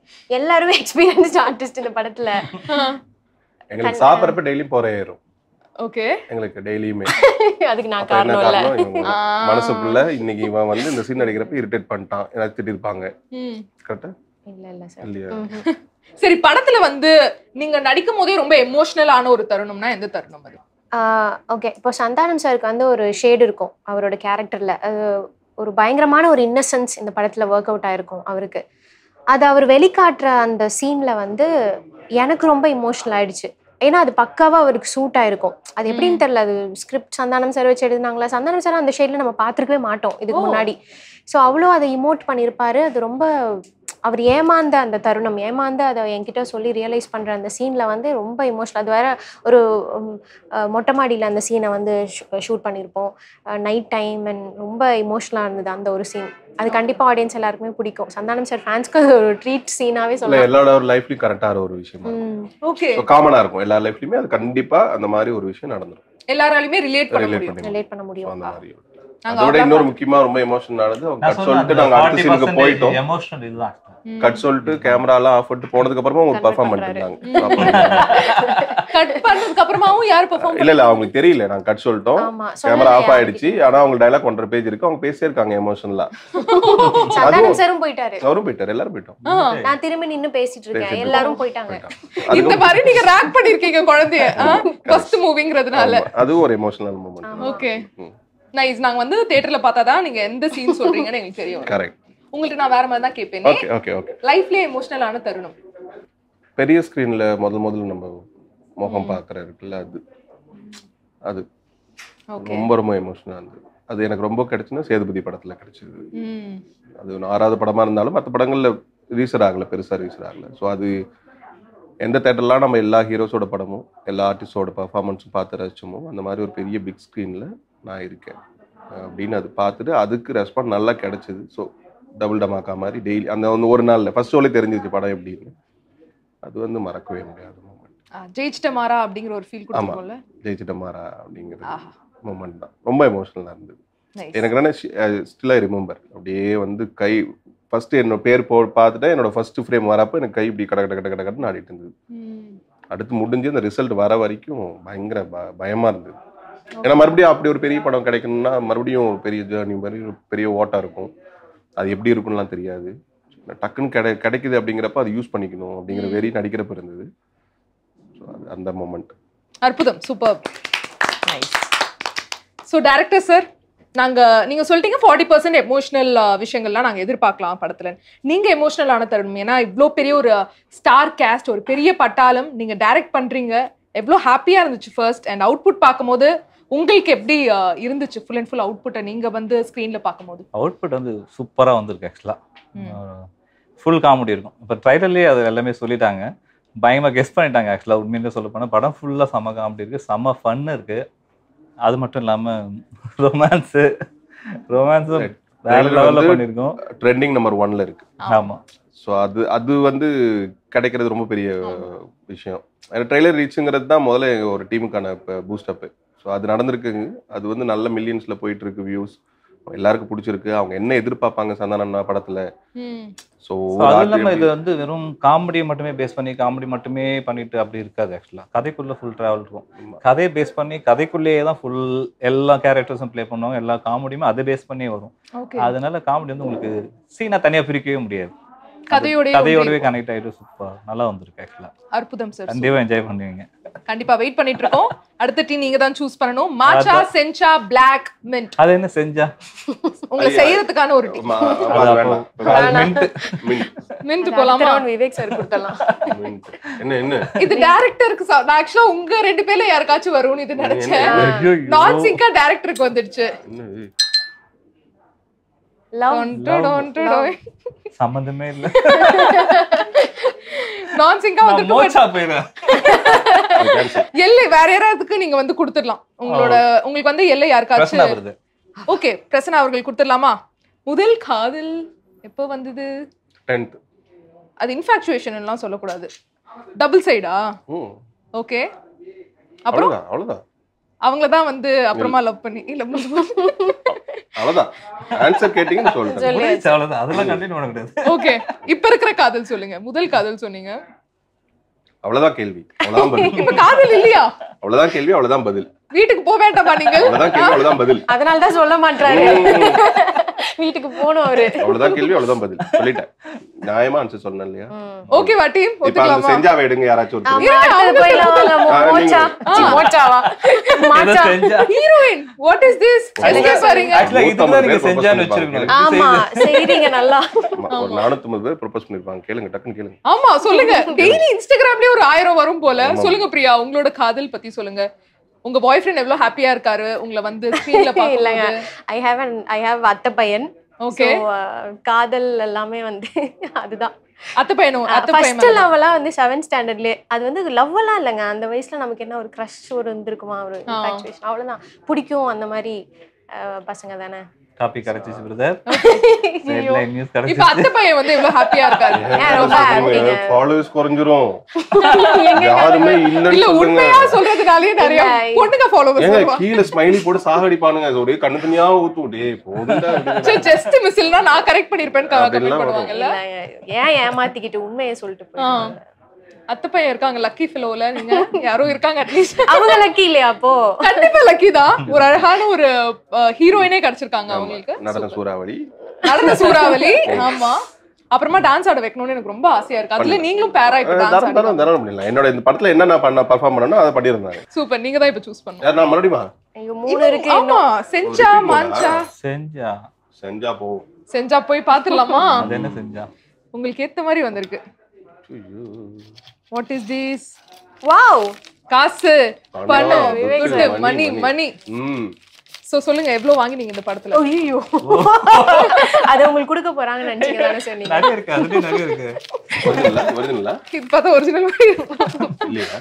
எல்லாருமே எக்ஸ்பீரியன்ஸ் ஆர்டிஸ்ட் இந்த படத்துல எங்களுக்கு சாப்பிட்றப்ப டெய்லி போற ஏறும் ஓகே எங்களுக்கு டெய்லியுமே அதுக்கு நான் அப்ப என்ன காரணம் இல்ல காரணம் இவங்க மனசுக்குள்ள இன்னைக்கு இவன் வந்து இந்த சீன் அடிக்கிறப்ப இரிட்டேட் பண்ணிட்டான் எனக்கு திட்டிருப்பாங்க ம். கரெக்டா இல்ல இல்ல சார் இல்லையா சரி படத்துல வந்து நீங்க நடிக்கும் போதே ரொம்ப எமோஷனலான ஒரு தருணம்னா எந்த தருணம் அது ஓகே இப்போ சந்தானம் சாருக்கு வந்து ஒரு ஷேடு இருக்கும் அவரோட கேரக்டர்ல அது ஒரு பயங்கரமான ஒரு இன்னசென்ஸ் இந்த படத்துல ஒர்க் அவுட் ஆயிருக்கும் அவருக்கு அது அவர் வெளிக்காட்டுற அந்த சீன்ல வந்து எனக்கு ரொம்ப இமோஷனல் ஆயிடுச்சு ஏன்னா அது பக்காவா அவருக்கு சூட் ஆயிருக்கும் அது எப்படின்னு தெரியல அது ஸ்கிரிப்ட் சந்தானம் சார் வச்சு எழுதினாங்களா சந்தானம் சார் அந்த ஷேட்ல நம்ம பார்த்துருக்கவே மாட்டோம் இதுக்கு ஓ. முன்னாடி ஸோ அவ்வளோ அதை இமோட் பண்ணியிருப்பாரு அது ரொம்ப அவர் ஏமாந்த அந்த தருணம் ஏமாந்து அதை என்கிட்ட சொல்லி ரியலைஸ் பண்ற அந்த சீன்ல வந்து ரொம்ப இமோஷனல் அது வேற ஒரு உம், அஹ், மொட்டை மாடியில் அந்த சீனை வந்து ஷூட் பண்ணியிருப்போம் நைட் டைம் அண்ட் ரொம்ப இமோஷனலாக இருந்தது அந்த ஒரு சீன் அது கண்டிப்பாக ஆடியன்ஸ் எல்லாருக்குமே பிடிக்கும் சந்தானம் சார் ஃபேன்ஸ்க்கு அது ஒரு ட்ரீட் சீனாவே இல்ல சொல்லலாம் எல்லாரோட லைஃப்லயும் கரெக்டா ஒரு விஷயமா ம். ஓகே காமனா இருக்கும் எல்லா லைஃப்லயுமே அது கண்டிப்பா அந்த மாதிரி ஒரு விஷயம் நடந்துரும் எல்லாராலையுமே ரிலேட் பண்ண ரிலேட் முடியும் பண்ணி ரிலேட் பண்ண முடியும் அந்த மாதிரி நாங்க அதோட அவ்வளவு இன்னொரு முக்கியமா ரொம்ப எமோஷன் ஆனது அவங்க நான் கட் சொன்னேன் சொல்லிட்டு நாங்க அடுத்த சீனுக்கு போயிட்டோம் எமோஷனல் இதுதான் ம். கட் சொல்லிட்டு கேமரா எல்லாம் ஆஃப் பண்ணிட்டு போனதுக்கு அப்புறமா அவங்க Convert பெர்ஃபார்ம் பண்றாரு. பண்ணிட்டு இருந்தாங்க கட் பண்ணதுக்கு அப்புறமாவும் யார் பெர்ஃபார்ம் இல்ல இல்ல அவங்களுக்கு தெரியல நாங்க கட் சொல்லிட்டோம் ஆமா கேமரா ஆஃப் சொல்லலையா? ஆயிடுச்சு ஆனா அவங்க டைலாக் ஒன்றரை பேஜ் இருக்கு அவங்க பேசியே இருக்காங்க எமோஷனலா சந்தானம் சாரும் போயிட்டாரு அவரும் போயிட்டாரு எல்லாரும் போயிட்டோம் நான் திரும்பி நின்னு பேசிட்டு இருக்கேன் பேசிட்டு எல்லாரும் போயிட்டாங்க போயிட்டான். இந்த மாதிரி நீங்க ரேக் பண்ணிருக்கீங்க குழந்தைய ஃபர்ஸ்ட் மூவிங்கிறதுனால ஆமா, அதுவும் ஒரு எமோஷனல் மூமெண்ட் ஓகே நைஸ் நாங்க வந்து தியேட்டர்ல பார்த்தாதான் நீங்க எந்த சீன் சொல்றீங்கன்னு எங்களுக்கு தெரியும் கரெக்ட் உங்களுக்கு நான் வேற மாதிரி தான் கேட்பேனே ஓகே ஓகே ஓகே லைஃப்லயே எமோஷனலான தருணம் பெரிய ஸ்கிரீன்ல முதல் முதல்ல நம்ம முகம் பார்க்கற இருக்குல்ல அது அது ஓகே ரொம்ப ரொம்ப எமோஷனலா இருந்தது அது எனக்கு ரொம்ப கிடைச்சுன்னா சேதுபதி படத்துல கிடைச்சது ம் அது ஒன்று ஆறாவது படமா இருந்தாலும் மற்ற படங்கள்ல ரீசர் ஆகல பெருசா ரீசர் ஆகல ஸோ அது எந்த தேட்டர்லாம் நம்ம எல்லா ஹீரோஸோட படமும் எல்லா ஆர்டிஸ்டோட பர்ஃபார்மன்ஸும் பார்த்து ரசிச்சோமோ அந்த மாதிரி ஒரு பெரிய பிக் ஸ்க்ரீனில் நான் இருக்கேன் அஹ் அப்படின்னு அது பார்த்துட்டு அதுக்கு ரெஸ்பாண்ட் நல்லா கிடைச்சது ஸோ டபுள் டமாக்கா மாதிரி டெய்லி அந்த வந்து ஒரு நாளில் ஃபர்ஸ்ட் ஷோலே தெரிஞ்சிச்சு படம் எப்படின்னு அது வந்து மறக்கவே முடியாத மூமெண்ட் ஆ, ஜெயிச்சிட்ட மாறா அப்படிங்கிற ஒரு ஃபீல் கொடுத்துருக்கோம்ல ஜெயிச்சிட்டமாரா அப்படிங்கிறது ஆஹா மூமெண்ட் தான் ரொம்ப எமோஷனலாக இருந்தது நைஸ் எனக்கு என்ன ஸ்டில் ஐ ரிமெம்பர் அப்படியே வந்து கை ஃபர்ஸ்ட் என்னோட பேர் போ பார்த்துட்டு என்னோட ஃபர்ஸ்ட் ஃப்ரேம் வரப்போ எனக்கு கை இப்படி கட கட கட கட கடன்னு ஆடிட்டு இருந்தது அடுத்து முடிஞ்சு அந்த ரிசல்ட் வர வரைக்கும் பயங்கர ப- பயமா இருந்தது ஏன்னா மறுபடியும் அப்படி ஒரு பெரிய படம் கிடைக்கணும்னா மறுபடியும் ஒரு பெரிய ஜேர்னி மாதிரி ஒரு பெரிய ஓட்டம் இருக்கும் அது எப்படி இருக்கும்லாம் தெரியாது டக்குன்னு கிடை கிடைக்குது அப்படிங்கிறப்ப அது யூஸ் பண்ணிக்கணும் அப்படிங்கிற வெறி நடிக்கிறப்ப இருந்தது So, அது அந்த மூமெண்ட் அற்புதம் super nice so director sir நாங்க நீங்க சொல்லிட்டீங்க ஃபார்ட்டி பர்சன்ட் எமோஷனல் விஷயங்கள்லாம் நாங்க எதிர்பார்க்கலாம் படத்துல நீங்க எமோஷனலான தருணம் ஏன்னா இவ்வளோ பெரிய ஒரு ஸ்டார் கேஸ்ட் ஒரு பெரிய பட்டாளம் நீங்க டைரக்ட் பண்றீங்க எவ்வளோ ஹாப்பியா இருந்துச்சு ஃபர்ஸ்ட் அண்ட் அவுட்புட் பார்க்கும்போது உங்களுக்கு எப்படி uh, இருந்துச்சு ஃபுல் அண்ட் ஃபுல் அவுட்புட்டை நீங்க வந்து ஸ்க்ரீன்ல பார்க்கும்போது அவுட்புட் வந்து சூப்பராக வந்திருக்கு ஆக்சுவலாக ஃபுல் காமெடி இருக்கும் இப்போ ட்ரைலர்லேயே அது எல்லாமே சொல்லிட்டாங்க பயங்கரமாக கெஸ் பண்ணிட்டாங்க ஆக்சுவலாக உண்மையிலே சொல்ல போனால் படம் ஃபுல்லாக செம்ம காமெடி இருக்குது செம்ம ஃபன் இருக்குது அது மட்டும் இல்லாமல் ரொமான்ஸு ரொமான்ஸும் வேற Trailer லெவலில் வந்து- பண்ணியிருக்கோம் ட்ரெண்டிங் நம்பர் ஒன்ல இருக்கு ஆமாம் ஸோ அது அது வந்து கிடைக்கிறது ரொம்ப பெரிய விஷயம் ட்ரெய்லர் ரீச்சுங்கிறது தான் முதல்ல ஒரு டீமுக்கான பூஸ்ட் அப் ஸோ அது நடந்திருக்குங்க அது வந்து நல்ல மில்லியன்ஸ்ல போயிட்டு இருக்கு வியூஸ் எல்லாருக்கும் பிடிச்சிருக்கு அவங்க என்ன எதிர்பார்ப்பாங்க சந்தானம்னா படத்துல ஸோ So, அது இல்லாமல் இது வந்து வெறும் காமெடியை மட்டுமே பேஸ் பண்ணி காமெடி மட்டுமே பண்ணிட்டு அப்படி இருக்காது ஆக்சுவலாக கதைக்குள்ள ஃபுல் ட்ராவல் இருக்கும் ஆமா. கதையை பேஸ் பண்ணி கதைக்குள்ளேயே தான் ஃபுல் எல்லா கேரக்டர்ஸும் ப்ளே பண்ணுவாங்க எல்லா காமெடியுமே அதை பேஸ் பண்ணி வரும் ஓகே அதனால காமெடி வந்து உங்களுக்கு சீனா தனியா பிரிக்கவே முடியாது கதையோடயே கதையோடவே கனெக்ட் ஆயிட்டு சூப்பர் நல்லா வந்திருக்கு ஆக்சுவலா அற்புதம் சார் கண்டிப்பா என்ஜாய் பண்ணுவீங்க கண்டிப்பா வெயிட் பண்ணிட்டு இருக்கோம் அடுத்த டீ நீங்க தான் சூஸ் பண்ணணும் மாச்சா சென்ச்சா பிளாக் மின்ட் அது என்ன செஞ்சா உங்களை செய்யறதுக்கான ஒரு டீ அது அப்போ அது mint. மின்ட் போலாமா விவேக் சார் கொடுத்தலாம் என்ன என்ன இது டைரக்டருக்கு நான் ஆக்சுவலா உங்க ரெண்டு பேர்ல யாருக்காச்சும் வரும்னு இது நினைச்சேன் ஐயோ, நான் சிங்கா டைரக்டருக்கு வந்துடுச்சு என்ன இது? லவ் டொன்டு டொன்டு டொய். சம்மந்தமே இல்ல நான் சிங்கா நான் வந்துட்டு மோச்சா போயிடுறேன் அது cancel. எல்லை வேற யாராவதுக்கு நீங்க வந்து கொடுத்துடலாம் உங்களோட உங்களுக்கு வந்து எல்லை பிரச்சனை யாருக்காச்சும் வருது ஓகே பிரசன்னா அவர்கள் கொடுத்துடலாமா முதல் காதல் எப்போ வந்தது 10th. அது இன்ஃபாக்சுவேஷன் எல்லாம் சொல்லக்கூடாது டபுள் சைடா ம். ஓகே அப்புறம் அவ்வளவுதான் அவ்வளவுதான் அவங்கள தான் வந்து அப்புறமா லவ் பண்ணி இல்ல அவ்வளவுதான் ஆன்சர் கேட்டீங்கன்னு சொல்லிட்டேன் முடிஞ்சுச்சு, அவ்வளவுதான் அதெல்லாம் கண்டினியூ பண்ண கூடாது ஓகே இப்ப இருக்கிற காதல் சொல்லுங்க முதல் காதல் சொன்னீங்க அவ்வளவுதான் கேள்வி அவ்வளவுதான் பதில் இப்ப காதல் இல்லையா அவ்வளவுதான் கேள்வி அவ்வளவுதான் பதில் வீட்டுக்கு போக வேண்டாமா நீங்க அவ்வளவுதான் கேள்வி அவ்வளவுதான் பதில் அதனால தான் சொல்ல மாட்டாரு வீட்டுக்கு போகணும் அவரு அவ்வளவுதான் கேள்வி அவ்வளவுதான் பதில் சொல்லிட்டேன் நியாயமா ஆன்சர் சொன்னேன் இல்லையா ஓகேவா டீம் இப்ப அந்த ஒத்துக்கலாமா செஞ்சாவை எடுங்க யாராச்சும் ஒருத்தர் ஆமா, அடுத்தது போயிடலாம் வாங்க. ஆ, நீங்க- மோச்சா சி, மோச்சாவா மாச்சா செஞ்சா ஹீரோயின் வாட் இஸ் திஸ் எங்க பாருங்க ஆக்சுவலா இதுதான் நீங்க செஞ்சான்னு வச்சிருக்கணும் ஆமா செய்றீங்க நல்லா ஆமா, ஒரு நானூத்தி பேர் ப்ரொபோஸ் பண்ணிருப்பாங்க கேளுங்க டக்குன்னு கேளுங்க ஆமா சொல்லுங்க டெய்லி இன்ஸ்டாகிராம்லயே ஒரு ஆயிரம் வரும் போல ஆமா. சொல்லுங்க பிரியா உங்களோட காதல் பத்தி சொல்லுங்க உங்க பாய் ஃப்ரெண்ட் எவ்வளவு ஹாப்பியா இருக்காரு உங்களை வந்து ஸ்கிரீன்ல இல்லைங்க பாக்குறாங்க ஐ ஹேவ் ஐ ஹேவ் அத்தை பையன் ஓகே So, uh, காதல் எல்லாமே வந்து அதுதான் அத்தை பையனும் அத்தை ஃபர்ஸ்ட் பையன் லவ்லாம் வந்து செவன்த் ஸ்டாண்டர்ட்லயே அது வந்து லவ் எல்லாம் இல்லைங்க அந்த வயசுல நமக்கு என்ன ஒரு க்ரஷ் ஒரு இருந்திருக்குமா ஒரு ஆ. infatuation அவ்வளவுதான் பிடிக்கும் அந்த மாதிரி அஹ், பசங்க தானே காப்பி கிடைச்சிச்சு பிரதர் ஐயோ. ஹெட்லைன் நியூஸ் இப்ப கிடைச்சிச்சு அத்தை பையன் வந்து எவ்வளவு ஹாப்பியா இருக்காரு ஏன் ரொம்ப happy-ங்க. ஃபாலோவர்ஸ் குறைஞ்சிரும் எங்க யாருமே இல்லன்னு இல்ல சொல்லுங்க உண்மையா சொல்றதுனாலயே நிறைய இல்ல, பொண்ணுங்க ஃபாலோவர்ஸ் ஏங்க வருவா கீழே ஸ்மைலி போட்டு சாகடிப்பானுங்க அது ஒரே கண்ணு தனியா ஊத்தும் டேய் போதுண்டா சரி ஜஸ்ட் மிஸ்ல்னா நான் கரெக்ட் பண்ணிருப்பேன்னு கமெண்ட் அப்படிலாம் பண்ணுவாங்கல்ல இல்ல, ஏன் ஏமாத்திக்கிட்டு உண்மையை சொல்லிட்டு போயிடுவாங்க. அத்தை பையன் இருக்காங்க லக்கி ஃபிலோல நீங்க யாரும் இருக்காங்க அட்லீஸ்ட் அவங்க லக்கி இல்லையா அப்போ கண்டிப்பா லக்கி தான் ஒரு அழகான ஒரு ஹீரோயினே கிடைச்சிருக்காங்க அவங்களுக்கு நடன சூறாவளி நடன சூறாவளி ஆமா அப்புறமா டான்ஸ் ஆட வைக்கணும்னு எனக்கு ரொம்ப ஆசையா இருக்கு அதுல நீங்களும் பேரா இப்ப டான்ஸ் தரம் தரம் தரம் பண்ணிடலாம் என்னோட இந்த படத்துல என்ன நான் பண்ண பர்ஃபார்ம் பண்ணணும் அதை பண்ணியிருந்தாங்க சூப்பர் நீங்க தான் இப்ப சூஸ் பண்ணணும் யார் நான் மறுபடியுமா ஐயோ மூணு இருக்கு ஆமா செஞ்சா ஒரு repeat மாஞ்சா செஞ்சா செஞ்சா போகும் செஞ்சா போய் பாத்துடலாமா அது என்ன செஞ்சா உங்களுக்கு ஏத்த மாதிரி வந்திருக்கு ஐயோ. வாட் இஸ் திஸ் வாவ் காசு பணம், பணம் துட்டு, துட்டு, money, மணி மணி ம் சோ சொல்லுங்க எவ்வளவு வாங்கினீங்க இந்த படத்துல ஐயோ அது உங்களுக்கு கொடுக்க போறாங்கன்னு நினைச்சீங்க தானே சொன்னீங்க நிறைய இருக்கு அதுலயும் நிறைய இருக்கு ஒரிஜினலா ஒரிஜினலா இது பார்த்தா ஒரிஜினல் மாதிரி இருக்கு. இல்லையா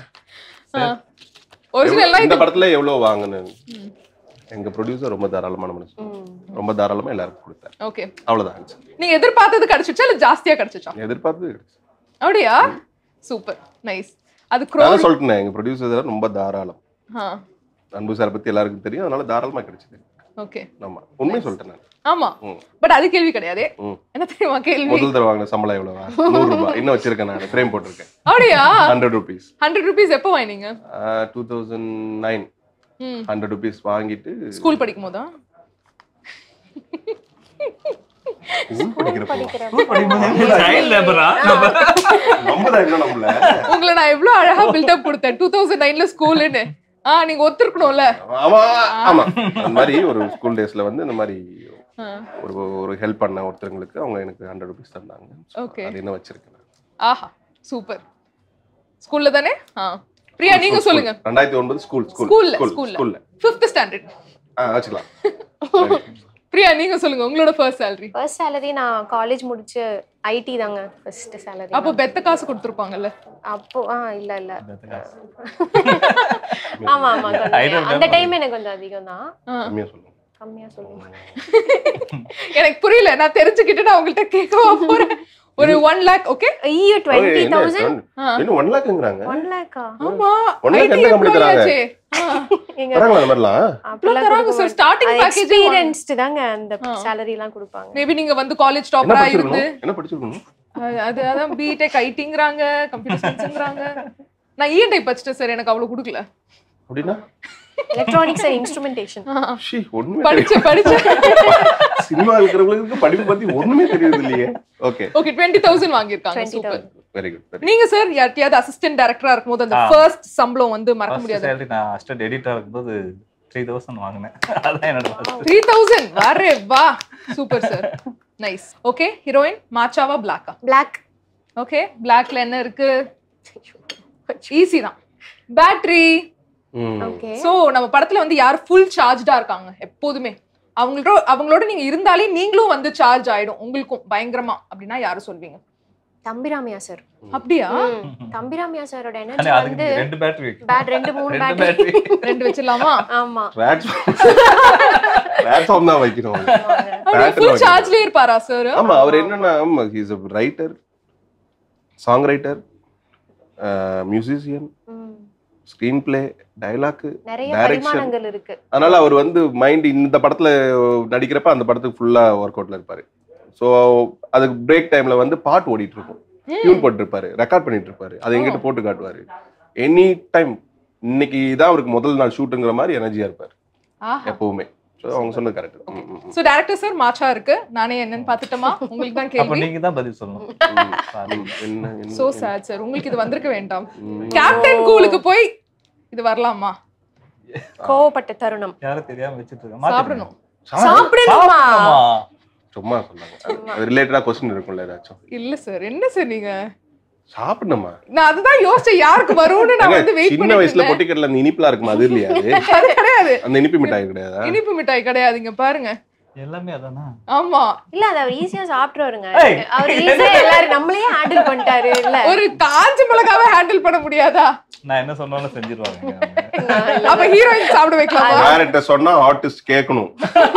ஒரிஜினல்னா இந்த இது படத்துல எவ்வளவு வாங்கினேன் எங்க ப்ரொடியூசர் ரொம்ப தாராளமான மனுஷன் ம். ரொம்ப தாராளமா எல்லாருக்கும் கொடுத்தாரு ஓகே அவ்வளவுதான் answer. நீங்க எதிர்பார்த்தது கிடைச்சிச்சா இல்ல ஜாஸ்தியா கிடைச்சிச்சா எதிர்பார்த்து கிடைச்சு. அப்படியா சூப்பர் நைஸ் அது நான் க்ரோ தான் சொல்லிட்டேன் எங்க ப்ரொடியூசர் ரொம்ப தாராளம் அன்பு சார் பத்தி எல்லாருக்கும் தெரியும் அதனால தாராளமா கிடைச்சது ஓகே ஆமா உண்மையை சொல்லிட்டேன் நான் ஆமா ம். பட் அது கேள்வி கிடையாதே ம். என்ன தெரியுமா கேள்வி முதல் தடவை வாங்கின சம்பளம் எவ்வளவா நூறு ரூபாய் இன்னும் வச்சிருக்கேன் நான் ஃப்ரேம் போட்டிருக்கேன் அப்படியா ஹண்ட்ரட் ருபீஸ் ஹண்ட்ரட் ருபீஸ் எப்போ வாங்கினீங்க டூ தௌசண்ட் நைன் ம் ஹண்ட்ரட் ருபீஸ் வாங்கிட்டு ஸ்கூல் படிக்கும் போதா ஸ்கூல் படிக்கிறப்போ சைல்ட் லேபரா நம்பதா இன்னும் நம்மள உங்களை நான் எவ்வளவு அழகா பில்டப் கொடுத்தேன் டூ தௌசண்ட் நைன்ல ஸ்கூலுன்னு ஆ நீங்க ஒத்துருக்கணும்ல ஆமா ஆமா அந்த மாதிரி ஒரு ஸ்கூல் டேஸ்ல வந்து இந்த மாதிரி ஆ, ஒரு ஒரு ஹெல்ப் பண்ண ஒருத்தவங்களுக்கு அவங்க எனக்கு ஹண்ட்ரட் ருபீஸ் தந்தாங்க So, Okay. அது என்ன வச்சிருக்கேன் ஆஹா சூப்பர் ஸ்கூல்ல தானே ஆ பிரியா நீங்க சொல்லுங்க ரெண்டாயிரத்தி ஒன்பது ஸ்கூல் ஸ்கூல் ஸ்கூல்ல ஸ்கூல் ஸ்கூல்ல ஸ்கூல்ல ஃபிஃப்த் ஸ்டாண்டர்ட் ஆ வச்சுக்கலாம் பிரியா நீங்க சொல்லுங்க உங்களோட ஃபர்ஸ்ட் salary ஃபர்ஸ்ட் சேலரி நான் காலேஜ் முடிச்சு ஐடி தாங்க ஃபர்ஸ்ட் சேலரி அப்போ பெத்த காசு கொடுத்துருப்பாங்கல்ல அப்போ ஆ இல்ல இல்ல ஆமா ஆமா கொஞ்சம். I don't அந்த remember. டைம் எனக்கு கொஞ்சம் அதிகம் தான் ஆ. கம்மியா சொல்லுங்க கம்மியா சொல்லுங்க எனக்கு புரியல நான் தெரிஞ்சுக்கிட்டு நான் உங்கள்ட்ட கேட்கவா போறேன் ஒரு ஒன் லேக் ஓகே ஐயோ ஓய், டுவெண்ட்டி என்ன, தௌசண்ட் இன்னும் ஒன் லேக்ங்கிறாங்க ஒன் லேக்கா ஆமா One lakh IT எந்த company employee தராங்க? ஆச்சே. ஆ. எங்க தராங்களா அந்த மாதிரிலாம் அப்படிலாம் தராங்க கொடுக்க சார் ஸ்டார்டிங் மாட்டாங்க. பேக்கேஜ் எக்ஸ்பீரியன்ஸ்டு தாங்க அந்த சேலரி எல்லாம் கொடுப்பாங்க மேபி நீங்க வந்து காலேஜ் என்ன டாப்பரா இருந்து படிச்சிருக்கணும் என்ன படிச்சிருக்கணும் அது- அது அதான் பிடெக் ஐடிங்கறாங்க கம்ப்யூட்டர் சயின்ஸ்ங்கறாங்க நான் இஎன்டை படிச்சிட்டேன் சார் எனக்கு அவ்வளவு கொடுக்கல அப்படின்னா எலக்ட்ரானிக்ஸ் அண்ட் இன்ஸ்ட்ருமெண்டேஷன் ஷி ஒண்ணுமே படிச்சு படிச்சு சினிமா இருக்கிறவங்களுக்கு படிப்பு பத்தி ஒண்ணுமே தெரியுது இல்லையே ஓகே ஓகே டுவெண்ட்டி தௌசண்ட் வாங்கியிருக்காங்க twenty super thousand very good very நீங்க சார் யார்ட்டையாவது அசிஸ்டன்ட் டைரக்டரா இருக்கும்போது அந்த ஆ. ஃபர்ஸ்ட் சம்பளம் வந்து மறக்க ஃபர்ஸ்ட் முடியாது சேலரி நான் அஸ்டன்ட் எடிட்டர் இருக்கும்போது த்ரீ தௌசண்ட் வாங்கினேன் அதான் என்னோட first. த்ரீ தௌசண்ட் வரே வா super sir nice okay heroine மாச்சாவா பிளாக்கா பிளாக் ஓகே பிளாக்ல என்ன இருக்கு ஈஸி தான் பேட்டரி ம் ஓகே சோ நம்ம படத்துல வந்து யார் ஃபுல் சார்ஜ்டா இருக்காங்க எப்போதுமே அவங்களோட அவங்களோட நீங்க இருந்தாலே நீங்களும் வந்து சார்ஜ் ஆயிடும் உங்களுக்கும் பயங்கரமா அப்படின்னா யாரு சொல்வீங்க தம்பிராமியா சார் அப்படியா தம்பிராமியா சாரோட ஆனா எனர்ஜி அதுக்கு வந்து ரெண்டு பேட்டரி பேட் ரெண்டு மூணு ரெண்டு பேட்டரி பேட்டரி ரெண்டு வச்சிடலாமா ஆமா பிளாட்ஃபார்ம் தான் வைக்கணும் அப்படியே ஃபுல் சார்ஜ்லயே இருப்பாரா சார் ஆமா அவர் என்னன்னா ஆமா he's a writer song writer musician ம். ஸ்கிரீன் பிளே டைலாக் நிறைய Direction. பரிமாணங்கள் இருக்கு அதனால அவர் வந்து மைண்ட் இந்த படத்துல நடிக்கிறப்ப அந்த படத்துக்கு ஃபுல்லா ஒர்க் அவுட்ல இருப்பாரு ஸோ அதுக்கு பிரேக் டைம்ல வந்து பாட்டு ஓடிட்டு இருக்கும் டியூன் போட்டு இருப்பாரு ரெக்கார்ட் பண்ணிட்டு இருப்பாரு அதை எங்கிட்ட போட்டு காட்டுவாரு எனி டைம் இன்னைக்கு தான் அவருக்கு முதல் நாள் ஷூட்டுங்கிற மாதிரி எனர்ஜியா இருப்பாரு ஆஹா எப்பவுமே ஸோ அவங்க சொன்னது கரெக்ட் சோ டைரக்டர் சார் மாச்சா இருக்கு நானே என்னன்னு பாத்துட்டோமா உங்களுக்கு தான் அப்ப கேள்வி நீங்க தான் பதில் சொல்லணும் Sorry. என்ன என்ன சோ சேட் சார் உங்களுக்கு இது வந்திருக்க வேண்டாம் ம். கேப்டன் கூலுக்கு போய் இது வரலாமா கோவப்பட்ட தருணம் யாரும் தெரியாம வச்சிட்டு இருக்கேன் சாப்பிடணும் சாப்பிடணுமா சும்மா சொன்னாங்க அது ரிலேட்டடா கொஸ்டின் இருக்கும்ல ஏதாச்சும் இல்ல சார் என்ன சார் நீங்க சாப்பிடணுமா நான் அதுதான் யோசிச்சேன் யாருக்கு வரும்னு நான் வந்து ஏங்க, வெயிட் சின்ன வயசுல பண்ணிட்டு பொட்டிக்கடல அந்த இனிப்புலாம் இருக்குமா அது இல்லையா அது அது கிடையாது அந்த இனிப்பு மிட்டாய் கிடையாதா இனிப்பு மிட்டாய் கிடையாதுங்க பாருங்க எல்லாமே அதானா ஆமா இல்ல அது அவர் ஈஸியா சாப்பிட்டுருவாருங்க ஏய். அவர் ஈஸியா எல்லாரும் நம்மளையே ஹேண்டில் பண்ணிட்டாரு இல்ல ஒரு காஞ்ச மிளகாவை ஹேண்டில் பண்ண முடியாதா நான் என்ன சொன்னாலும் செஞ்சிருவாங்க அப்ப ஹீரோயின் சாப்பிட வைக்கலாமா டேரக்டர் சொன்னா ஆர்டிஸ்ட் கேட்கணும்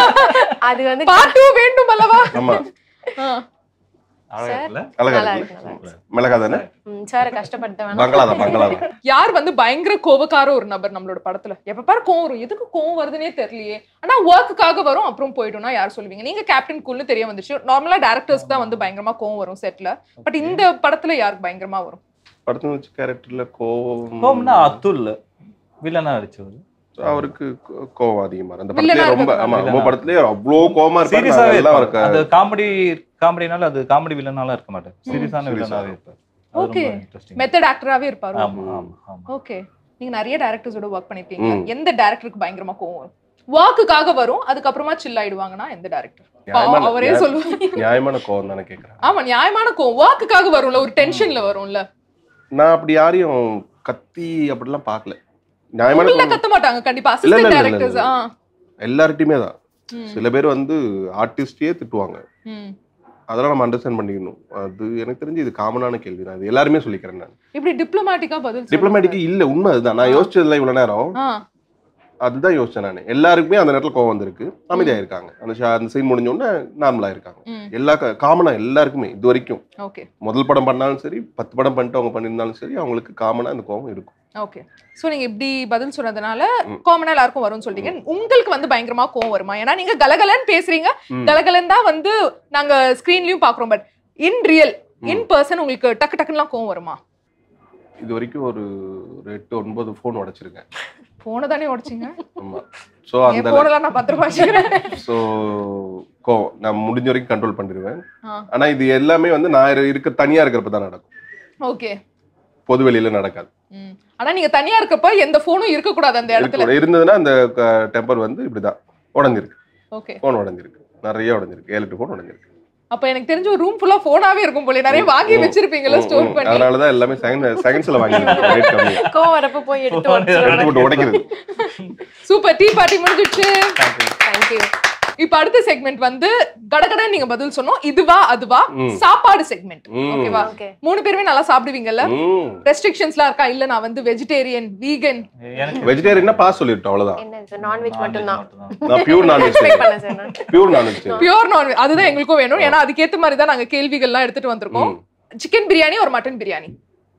அது வந்து பார்ட் டூ வேண்டும் அல்லவா ஆமா ஆ. அழகா இருக்குல்ல அழகா நல்லா இருக்கு இருக்கு, நல்லா மிளகா தானே சார கஷ்டப்படுத்த வேணாம் பங்களாதான் பங்களாதான் யார் வந்து பயங்கர கோபக்கார ஒரு நபர் நம்மளோட படத்துல எப்ப பாரு கோவம் வரும் எதுக்கு கோவம் வருதுன்னே தெரியலையே ஆனா ஒர்க்குக்காக வரும் அப்புறம் போயிடும்னா யார் சொல்லுவீங்க நீங்க கேப்டன் கூல்னு தெரிய வந்துச்சு நார்மலா டேரக்டர்ஸ்க்கு தான் வந்து பயங்கரமா கோவம் வரும் செட்ல பட் இந்த படத்துல யாருக்கு பயங்கரமா வரும் படத்துல வச்சு கேரக்டர்ல கோவம் கோம்னா அத்துல் வில்லனா அடிச்சவர் அவருக்கு கோ- கோவம் அதிகமா இருக்கு. அந்த வில்லனா படத்துல ரொம்ப ஆமா இருக்கிறது. ரொம்ப படத்துலயே அவ்வளோ கோவமா இருப்பாரு சீரியஸாவே நான் எல்லாம் இருப்பாரு. இருக்க அது காமெடி காமெடினால அது காமெடி வில்லனால இருக்க மாட்டார் சீரியஸான Serious வில்லனாவே ஆ. இருப்பார் Okay. இன்ட்ரெஸ்டிங் மெத்தட் ஆக்டராவே இருப்பாரு ஆமா ஆமா ஆமா ஓகே நீங்க நிறைய டேரக்டர்ஸோட ஒர்க் பண்ணிருக்கீங்க ம். எந்த டேரக்டருக்கு பயங்கரமா கோவம் வரும் ஒர்க்குக்காக வரும் அதுக்கப்புறமா சில் ஆயிடுவாங்கன்னா எந்த டேரக்டர் நியாயமான- அவரே நியாய- சொல்லுவாங்க நியாயமான கோவம் தானே கேக்குறேன் ஆமா நியாயமான கோவம் ஒர்க்குக்காக வரும்ல ஒரு டென்ஷன்ல வரும்ல நான் அப்படி யாரையும் கத்தி அப்படிலாம் பார்க்கல நியாயமான உள்ள கோவம் கத்த மாட்டாங்க கண்டிப்பா இல்ல, இல்ல, அசிஸ்டன்ட் இல்ல, இல்ல, டேரக்டர்ஸ் ஆ எல்லார்ட்டையுமே தான் ம். சில பேர் வந்து ஆர்டிஸ்டே திட்டுவாங்க ம். அதெல்லாம் நம்ம அண்டர்ஸ்டாண்ட் பண்ணிக்கணும் அது எனக்கு தெரிஞ்சு இது காமனான கேள்வி தான் இது எல்லாருமே சொல்லிக்கிறேன் நான் இப்படி டிப்ளமேட்டிக்கா பதில் சொல்லுங்க. டிப்ளமேட்டிக் இல்ல உண்மை அதுதான் நான் யோசிச்சதுல இவ்வளவு நேரம் ஆ அதுதான் யோசிச்சேன் நான் எல்லாருக்குமே அந்த நேரத்துல கோவம் வந்திருக்கு அமைதியா இருக்காங்க அந்த ஷா- அந்த சீன் முடிஞ்ச உடனே நார்மலா இருக்காங்க ம் எல்லா காமனா எல்லாருக்குமே இது வரைக்கும் ஓகே முதல் படம் பண்ணாலும் சரி பத்து படம் பண்ணிட்டு அவங்க பண்ணியிருந்தாலும் சரி அவங்களுக்கு காமனா இந்த கோவம் இருக்கும் ஓகே சோ நீங்க இப்படி பதில் சொன்னதுனால ம். காமனா எல்லாருக்கும் வரும்னு சொல்லிட்டீங்க உங்களுக்கு வந்து பயங்கரமா கோவம் வருமா ஏன்னா நீங்க கலகலன்னு பேசுறீங்க ம். கலகலன்னு தான் வந்து நாங்க ஸ்கிரீன்லயும் பாக்குறோம் பட் இன் ரியல் இன் ம். பர்சன் உங்களுக்கு டக்கு டக்குன்னுலாம் கோவம் வருமா இது வரைக்கும் ஒரு ஒரு எட்டு ஒன்பது ஃபோன் உடைச்சிருக்கேன் போன தானே உடைச்சிங்க ஆமா ஸோ என் அந்த போனெல்லாம் நான் பத்திரமா வச்சுக்கிறேன் ஸோ கோவம் நான் முடிஞ்ச வரைக்கும் கண்ட்ரோல் பண்ணிடுவேன் ஆ. ஆனா இது எல்லாமே வந்து நான் இரு- இருக்க தனியா இருக்கிறப்ப தான் நடக்கும் ஓகே பொது வெளியில நடக்காது ம் ஆனா நீங்க தனியா இருக்கப்ப எந்த போனும் இருக்க கூடாது அந்த இடத்துல இருக்க- இருந்ததுன்னா அந்த டெம்பர் வந்து இப்படிதான் உடஞ்சிருக்கு ஓகே ஃபோன் உடஞ்சிருக்கு நிறைய உடஞ்சிருக்கு ஏழு எட்டு ஃபோன் உடஞ்சிருக்கு அப்ப எனக்கு தெரிஞ்ச ஒரு ரூம் ஃபுல்லா போனாவே இருக்கும் போல நிறைய வாங்கி ம், வச்சிருப்பீங்கல்ல ம், ஸ்டோர் ம். பண்ணி அதனாலதான் எல்லாமே செகண்ட் செகண்ட்ஸ்ல வாங்கிருக்கேன் ரேட் கம்மி கோவம் வரப்ப போய் எடுத்து எடுத்து போட்டு உடைக்கிறது சூப்பர் டீ பார்ட்டி முடிஞ்சிடுச்சு தேங்க்யூ இப்ப அடுத்த செக்மெண்ட் வந்து கடகட நீங்க பதில் சொன்னோம் இதுவா அதுவா ம். சாப்பாடு செக்மெண்ட் ம். ஓகேவா ஓகே மூணு பேருமே நல்லா சாப்பிடுவீங்கல்ல ம் ரெஸ்ட்ரிக்ஷன்ஸ்லாம் இருக்கா இல்ல நான் வந்து வெஜிடேரியன் வீகன் எனக்கு வெஜிடேரியன்னா பாஸ் சொல்லிட்டோம் அவ்வளவுதான் என்ன சார் நான்வெஜ் மட்டும்தான் நான் பியூர் நான்வெஜ் எக்ஸ்பெக்ட் பண்ணேன் சார் நான் பியூர் நான்வெஜ் பியூர் நான் அதுதான் எங்களுக்கும் வேணும் ஏன்னா அதுக்கேத்த மாதிரி தான் நாங்க கேள்விகள்லாம் எடுத்துட்டு வந்திருக்கோம் சிக்கன் பிரியாணி ஒரு மட்டன் பிரியாணி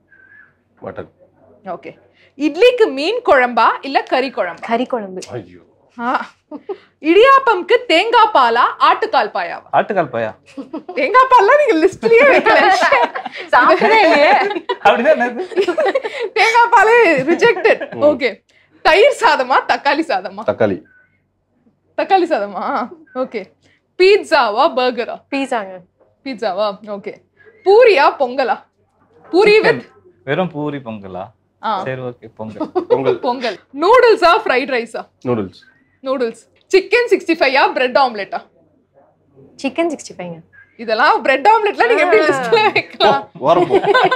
மட்டன் ஓகே இட்லிக்கு மீன் குழம்பா இல்ல கறி குழம்பா கறி குழம்பு ஐயோ ஆ. இடியாப்பம்க்கு தேங்காய் பாலா ஆட்டுக்கால் பாயாவா ஆட்டுக்கால் பையா தேங்காய் பால்லாம் நீங்க லிஸ்ட்லயே வைக்கல சாப்பிட்டதே இல்லையே அப்படிதான் என்னது? தேங்காய் பாலே ரிஜெக்டட் ஓகே தயிர் சாதமா தக்காளி சாதமா தக்காளி தக்காளி சாதமா ஓகே பீட்சாவா பர்கரா பீஸாங்க பீட்சாவா ஓகே பூரியா பொங்கலா பூரி வித் வெறும் பூரி பொங்கலா ஆ சரி ஓகே பொங்கல் பொங்கல் பொங்கல் நூடுல்ஸா ஃப்ரைட் ரைஸா நூடுல்ஸ் நூடுல்ஸ் சிக்கன் சிக்ஸ்டி ஃபைவா பிரெட் ஆம்லெட்டா சிக்கன் சிக்ஸ்டி ஃபைவ்ங்க இதெல்லாம் பிரெட் ஆம்லெட்ல நீங்க எப்படி லிஸ்ட்ல வைக்கலாம் வரப்போ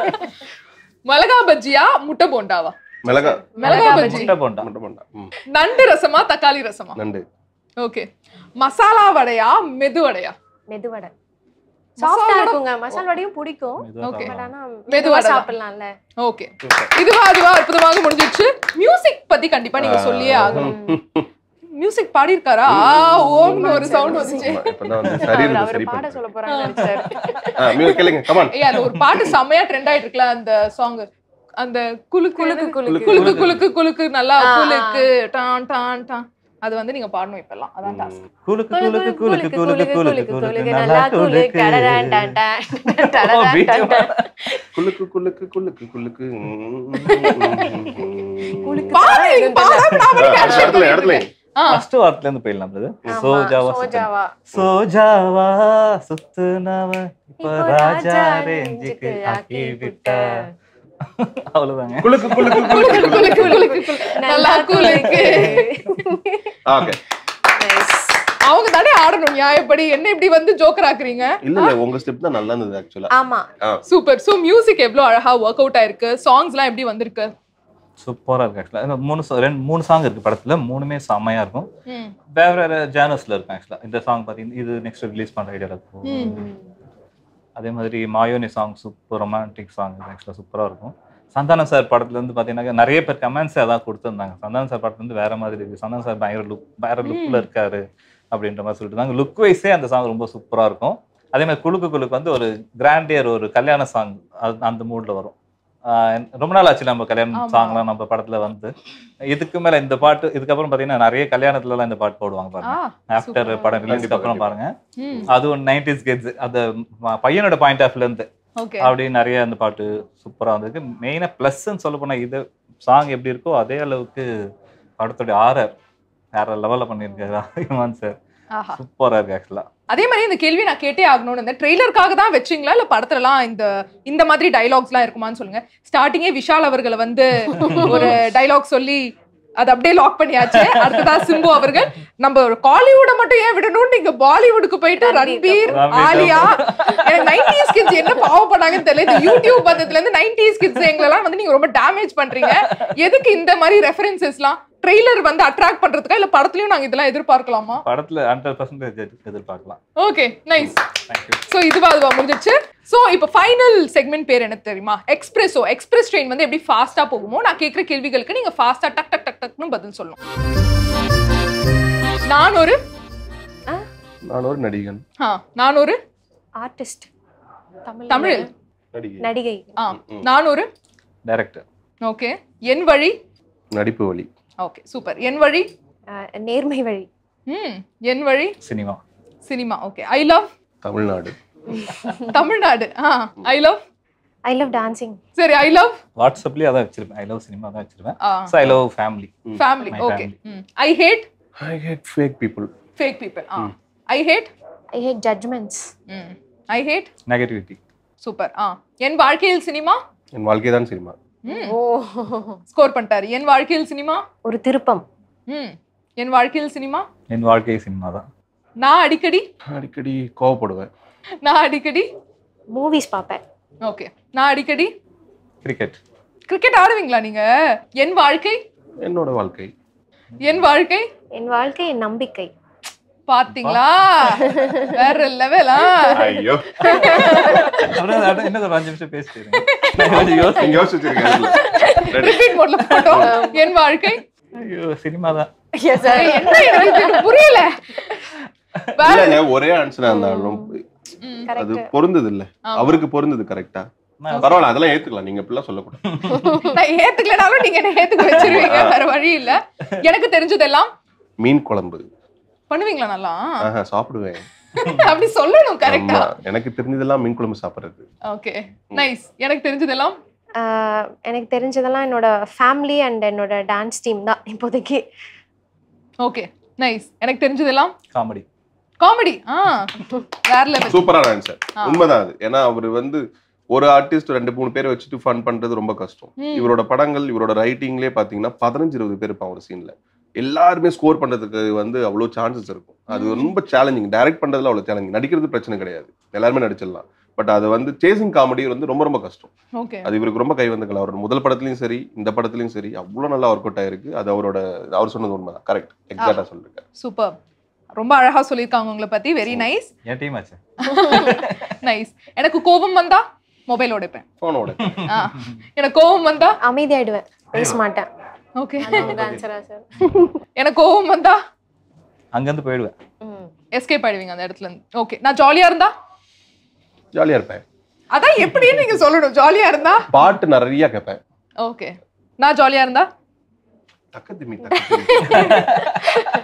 மிளகா பஜ்ஜியா முட்டை போண்டாவா மிளகா மிளகா பஜ்ஜி முட்டை போண்டா மட்டும் பண்ணா ம் நண்டு ரசமா தக்காளி ரசமா நண்டு ஓகே மசாலா வடையா மெது வடையா மெதுவடை மசாலா சாஃப்டா வடை? இருக்குங்க மசால் வடையும் பிடிக்கும் மெதுவா Okay. பட் சாப்பிடலாம். ஆனா மெதுவடை மெதுவா தான். சாப்பிடலாம்ல ஓகே இதுவா அதுவா அற்புதமாக முடிஞ்சிடுச்சு மியூசிக் பத்தி கண்டிப்பா நீங்க சொல்லியே ஆகணும் மியூசிக் பாடி இருக்காரா ஓம்னு ஒரு சவுண்ட் வந்துச்சு ஆமா, இப்பதான் வந்து சரி அவர் இருந்து அவர் சரி பாட பண்ணு சொல்ல போறாங்க நினைச்சாரு ஆ மியூ கேளுங்க கமான் ஏய் அந்த ஒரு பாட்டு செம்மையா ட்ரெண்ட் ஆயிட்டு இருக்குல்ல அந்த சாங் அந்த குலுக்கு குலுக்கு குலுக்கு குலுக்கு குலுக்கு குலுக்கு குலுக்கு நல்லா ஆ, ஆ. குலுக்கு டான் டான் டான் அது வந்து நீங்க பாடணும் இப்பெல்லாம் அதான் டாஸ்க் குலுக்கு குலுக்கு குலுக்கு குலுக்கு குலுக்கு குலுக்கு நல்லா குலுக்கு ஓ, beat. குலுக்கு குலுக்கு குலுக்கு குலுக்கு பாருங்க பாடாம நான் பாட்டுக்கு அடுத்த action இடத்துல இடத்துல ஆ. ஃபர்ஸ்ட் வார்த்தையில இருந்து போயிடலாம் brother. சோஜாவா சுத்தம். சோஜாவா சுத்துனவ இப்ப ராஜா ரேஞ்சுக்கு ஆக்கி விட்ட அவ்வளவுதாங்க குலுக்கு குலுக்கு குலுக்கு குலுக்கு, குலுக்கு, குலுக்கு, குலுக்கு. நல்லா குலுக்கு ஓகே அவங்க தானே ஆடணும் நியாயப்படி என்ன இப்படி வந்து ஜோக்கர் ஆக்குறீங்க இல்ல இல்ல உங்க ஸ்டெப் தான் நல்லா இருந்தது ஆக்சுவலா ஆமா சூப்பர் சோ மியூசிக் எவ்வளவு அழகா ஒர்க் அவுட் ஆயிருக்கு சாங்ஸ் எல்லாம் எப்படி வந்திருக்கு சூப்பரா இருக்கு ஆக்சுவலா மூணு song- ரெண்டு மூணு சாங் இருக்கு படத்துல மூணுமே செம்மையா இருக்கும் ம். வேற வேற ஜேனர்ஸ்ல இருக்கும் ஆக்சுவலா இந்த சாங் பாத்தீங்கன்னா இது நெக்ஸ்ட் ரிலீஸ் பண்ற ஐடியா இருக்கும் ம். அதே மாதிரி Mayoni song super romantic song ஆக்சுவலாக சூப்பராக இருக்கும் சந்தானம் சார் படத்துல இருந்து பார்த்தீங்கன்னா நிறைய பேர் கமெண்ட்ஸ் அதான் கொடுத்துருந்தாங்க சந்தானம் சார் படத்துல இருந்து வேற மாதிரி இருக்கு சந்தானம் சார் பயங்கர லுக் வேற லுக்ல இருக்காரு அப்படின்ற மாதிரி சொல்லிட்டு இருந்தாங்க லுக் வைஸே அந்த சாங் ரொம்ப சூப்பரா இருக்கும் அதே மாதிரி குலுக்கு குலுக்கு வந்து ஒரு கிராண்டியர் ஒரு கல்யாண சாங் அந்த மூட்ல வரும் ஆஹ் ரொம்ப நாள் ஆச்சு நம்ம கல்யாண ஆமா. சாங்லாம் நம்ம படத்துல வந்து இதுக்கு மேல இந்த பாட்டு இதுக்கப்புறம் பாத்தீங்கன்னா நிறைய கல்யாணத்துல எல்லாம் இந்த பாட்டு போடுவாங்க ஆ, பாருங்க ஆஃப்டர் super. படம் ரிலீஸ்க்கு கண்டிப்பா, அப்புறம் பாருங்க ம், அது ஒரு நைன்டிஸ் கிட்ஸ் அந்த ம- பையனோட பாயிண்ட் ஆஃப்ல இருந்து okay. அப்படி நிறைய அந்த பாட்டு சூப்பரா வந்திருக்கு மெயினா பிளஸ்ன்னு சொல்ல போனா இது சாங் எப்படி இருக்கோ அதே அளவுக்கு படத்தோட ஆர்ஆர் வேற லெவல்ல பண்ணியிருக்காரு இமான் சார் ஆஹா. சூப்பரா இருக்கு ஆக்சுவலா அதே மாதிரி இந்த கேள்வி நான் கேட்டே ஆகணும்னு இந்த ட்ரெய்லருக்காக தான் வச்சீங்களா இல்ல படத்துலலாம் இந்த இந்த மாதிரி டைலாக்ஸ்லாம் இருக்குமான்னு சொல்லுங்க ஸ்டார்டிங்கே விஷால் அவர்களை வந்து ஒரு டைலாக் சொல்லி அது அப்படியே லாக் பண்ணியாச்சு அடுத்ததா சிம்பு அவர்கள் நம்ம ஒரு காலிவுட மட்டும் ஏன் விடணும் நீங்க பாலிவுட்க்கு போயிட்டு ரன்பீர் ரன்பீர் ஆலியா எனக்கு நைன்டிஸ் கிட்ஸ் என்ன பாவப்படாங்கன்னு தெரியல இந்த யூடியூப் பந்தத்துல இருந்து நைன்டிஸ் கிட்ஸ் எங்களெல்லாம் வந்து நீங்க ரொம்ப டேமேஜ் பண்றீங்க எதுக்கு இந்த மாதிரி ரெஃபரன்சஸ்லாம் ட்ரெய்லர் வந்து அட்ராக்ட் பண்றதுக்கா இல்ல படத்துலயும் நாங்க இதெல்லாம் எதிர்பார்க்கலாமா படத்துல ஹண்ட்ரட் பர்சன்டேஜ் எதிர்பார்க்கலாம் ஓகே நைஸ் தேங்க்யூ சோ இதுவா அதுவா முடிஞ்சிச்சு சோ இப்போ ஃபைனல் செக்மெண்ட் பேர் என்ன தெரியுமா எக்ஸ்பிரஸோ எக்ஸ்பிரஸ் ட்ரெயின் வந்து எப்படி ஃபாஸ்டா போகுமோ நான் கேக்குற கேள்விகளுக்கு நீங்க ஃபாஸ்டா டக் டக் டக் டக்னு பதில் சொல்லணும் நான் ஒரு நான் ஒரு நடிகன் ஆ, நான் ஒரு ஆர்டிஸ்ட் தமிழ் தமிழ் நடிகை நடிகை ஆ நான் ஒரு டைரக்டர் ஓகே என் வழி நடிப்பு வழி ஓகே சூப்பர் என் வழி அஹ், நேர்மை வழி ம் என் வழி cinema cinema okay I love Tamil Nadu Tamil Nadu ஆ I love I love dancing சரி ஐ லவ் வாட்ஸ்அப்லயே அதான் வச்சிருப்பேன் ஐ லவ் சினிமா தான் வச்சிருப்பேன் ah so I love family family My okay I hate I hate fake people fake people ah I hate I hate judgements hmm I hate negativity super ஆ என் வாழ்க்கையில் cinema என் வாழ்க்கை தான் cinema ம் ஓ score பண்ணிட்டாரு என் வாழ்க்கையில் சினிமா ஒரு திருப்பம் ம் என் வாழ்க்கையில் சினிமா என் வாழ்க்கை சினிமா தான் நான் அடிக்கடி அடிக்கடி கோவப்படுவேன் நான் அடிக்கடி மூவிஸ் பார்ப்பேன் ஓகே நான் அடிக்கடி கிரிக்கெட் கிரிக்கெட் ஆடுவீங்களா நீங்க என் வாழ்க்கை என்னோட வாழ்க்கை என் வாழ்க்கை என் வாழ்க்கை என் நம்பிக்கை பாத்தீங்களா வேற லெவலா ஐயோ அப்புறம் அட- இன்னும் ஒரு அஞ்சு நிமிஷம் பேசிட்டு இருங்க. நான் கொஞ்சம் யோசி- நீங்க யோசிச்சிருக்கீங்க ரிப்பீட் மோட்ல போட்டோம் என் வாழ்க்கை ஐயோ சினிமா தான் என்ன எனக்கு இது புரியல வேற இல்லங்க ஒரே ஆன்சரா இருந்தாலும் ம், அது பொருந்தது இல்ல ஆமா. அவருக்கு பொருந்தது கரெக்டா நான் பரவாயில்ல அதெல்லாம் ஏத்துக்கலாம் நீங்க இப்படிலாம் சொல்லக்கூடாது நான் ஏத்துக்கலனாலும் நீங்க என்ன ஏத்துக்க வச்சிருவீங்க வேற வழி இல்ல எனக்கு தெரிஞ்சதெல்லாம் மீன் குழம்பு பண்ணுவீங்களா நல்லா ஆஹா சாப்பிடுவேன் அப்படி சொல்லணும் கரெக்டா ஆமா எனக்கு தெரிஞ்சதெல்லாம் மீன் குழம்பு சாப்பிடுறது ஓகே நைஸ் எனக்கு தெரிஞ்சதெல்லாம் ஆஹ், எனக்கு தெரிஞ்சதெல்லாம் என்னோட ஃபேமிலி அண்ட் என்னோட டான்ஸ் டீம் தான் இப்போதைக்கு ஓகே நைஸ் எனக்கு தெரிஞ்சதெல்லாம் காமெடி காமெடி ஆ வேற லெவல் சூப்பரான ஆன்சர் ஆ. உண்மைதான் அது ஏன்னா அவர் வந்து ஒரு ஆர்டிஸ்ட் ரெண்டு மூணு பேரை வச்சுட்டு ஃபன் பண்றது ரொம்ப கஷ்டம் ம். இவரோட படங்கள் இவரோட ரைட்டிங்லேயே பாத்தீங்கன்னா பதினஞ்சு இருபது பேர் இருப்பான் ஒரு சீன்ல எல்லாருமே ஸ்கோர் பண்றதுக்கு வந்து அவ்வளோ சான்சஸ் இருக்கும் அது ம். ரொம்ப சேலஞ்சிங் டைரக்ட் பண்றதுல அவ்வளோ சேலஞ்சிங் நடிக்கிறது பிரச்சனை கிடையாது எல்லாருமே நடிச்சிடலாம் பட் அது வந்து சேசிங் காமெடி வந்து ரொம்ப ரொம்ப கஷ்டம் ஓகே அது இவருக்கு ரொம்ப கை வந்துக்கலாம் அவரோட முதல் படத்துலயும் சரி இந்த படத்துலயும் சரி அவ்வளோ நல்லா ஒர்க் அவுட் ஆயிருக்கு அது அவரோட அவர் சொன்னது உண்மைதான் கரெக்ட் எக்ஸாக்டா சொல்லிருக்காரு சூப்பர் ரொம்ப அழகா சொல்லியிருக்காங்க உங்களை பத்தி வெரி நைஸ் என் டீம் ஆச்சு நைஸ் எனக்கு கோபம் வந்தா மொபைல் உடைப்பேன் போனோட ஆ. எனக்கு கோபம் வந்தா அமைதியாயிடுவேன் பேச மாட்டேன் ஓகே ஆன்சரா சார் எனக்கு கோபம் வந்தா அங்கேருந்து போயிடுவேன் எஸ்கேப் ஆயிடுவீங்க அந்த இடத்துல இருந்து ஓகே நான் ஜாலியா இருந்தா ஜாலியா இருப்பேன் அதான் எப்படின்னு நீங்க சொல்லணும் ஜாலியா இருந்தா பாட்டு நிறைய கேட்பேன் ஓகே நான் ஜாலியா இருந்தா தக்க திமி தக்க திமி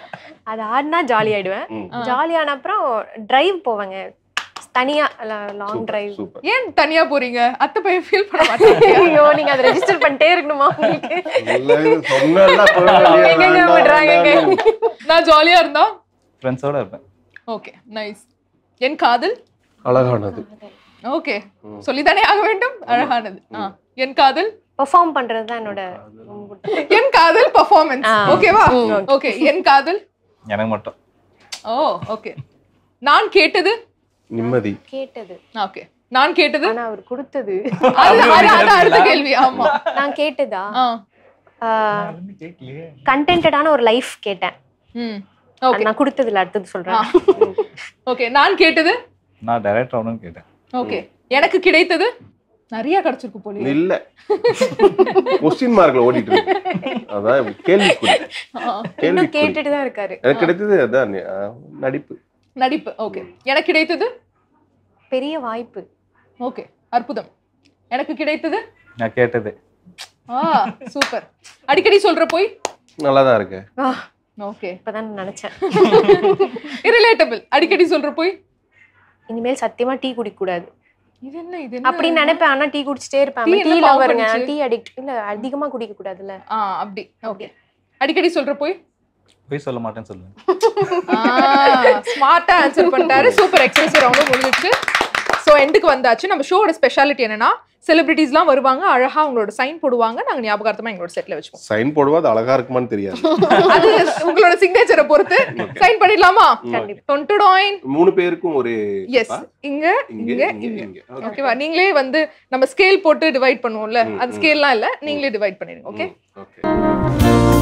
அது ஆடினா ஜாலி ஆயிடுவேன் ம். ஜாலியான அப்புறம் டிரைவ் போவேங்க தனியா லாங் சூப்பர் டிரைவ் சூப்பர் ஏன் தனியா போறீங்க அத்தை பையன் ஃபீல் பண்ண மாட்டேங்க ஐயோ நீங்க அதை ரெஜிஸ்டர் பண்ணிட்டே இருக்கணுமா உங்களுக்கு இல்ல, இது சொன்னேன்ல, அப்பவே வெளியே எங்கெங்க வேண்டாம், விடுறாங்க, வேண்டாம்னு. நான் ஜாலியா இருந்தா ஃப்ரெண்ட்ஸோட இருப்பேன் ஓகே நைஸ் என் காதல் அழகானது ஓகே சொல்லித்தானே ஆக வேண்டும் அழகானது ஆ. என் காதல் பெர்ஃபார்ம் பண்றது தான் என்னோட ரொம்ப பிடிக்கும். என் காதல் பெர்ஃபார்மன்ஸ் ஆ. ஓகேவா ம், okay. ஓகே என் காதல் எனக்கு மட்டும் ஓ ஓகே நான் கேட்டது நிம்மதி கேட்டது ஓகே நான் கேட்டது ஆனா அவர் கொடுத்தது அது அது- அது அடுத்த கேள்வி ஆமா நான் கேட்டதா ஆ. கண்டென்டடான ஒரு லைஃப் கேட்டேன் ம் அது ஓகே நான் கொடுத்ததுல அடுத்தது சொல்றேன் ஓகே நான் கேட்டது நான் டைரக்டர் ஆகணும்னு கேட்டேன் ஓகே எனக்கு கிடைத்தது நிறைய கிடைச்சிருக்கு போலயே இல்ல கொஸ்டின் மார்க்ல ஓடிட்டு இருக்கு அதான் கேள்விக்குறி ஆ. இன்னும் கேள்விக்குறி கேட்டுட்டு தான் இருக்காரு எனக்கு கிடைத்தது அதான் ஆ, நடிப்பு நடிப்பு ஓகே எனக்கு கிடைத்தது பெரிய வாய்ப்பு ஓகே அற்புதம் எனக்கு கிடைத்தது நான் கேட்டது ஆ சூப்பர் அடிக்கடி சொல்ற போய் நல்லா தான் இருக்கு ஆ, ஓகே இப்பதான் நினைச்சேன் இரிலேட்டபிள் அடிக்கடி சொல்ற போய் இனிமேல் சத்தியமா டீ குடிக்க கூடாது இது என்ன இது என்ன அப்படின்னு நினைப்பேன் ஆனா டீ குடிச்சிட்டே இருப்பேன் Tea டீ என்ன பாவம் லவருங்க பண்ணுச்சு? டீ அடிக்ட் இல்ல அதிகமா குடிக்க கூடாதுல்ல ஆ அப்படி ஓகே அடிக்கடி சொல்ற போய் போய் சொல்ல மாட்டேன்னு சொல்லுவேன் ஸ்மார்ட்டா ஆன்சர் பண்ணிட்டாரு சூப்பர் எக்ஸசைஸ் அவங்க முடிஞ்சிச்சு ஸோ எண்டுக்கு வந்தாச்சு நம்ம ஷோட ஸ்பெஷாலிட்டி என்னன்னா செலிபிரிட்டிஸ்லாம் வருவாங்க அழகா அவங்களோட சைன் போடுவாங்க நாங்க ஞாபகார்த்தமா எங்களோட செட்ல வச்சுப்போம் சைன் போடுவா அது அழகா இருக்குமான்னு தெரியாது அது உங்களோட சிக்னேச்சரை பொறுத்து சைன் பண்ணிடலாமா கண்டிப்பா. டொன்டுடாயின் மூணு பேருக்கும் ஒரு எஸ் இங்க இங்க இங்க இங்க இங்க இங்க Okay. ஓகேவா நீங்களே வந்து நம்ம ஸ்கேல் போட்டு டிவைட் பண்ணுவோம்ல ம், அது ம். ஸ்கேல்லாம் இல்ல நீங்களே டிவைட் பண்ணிடுங்க ஓகே ம், okay.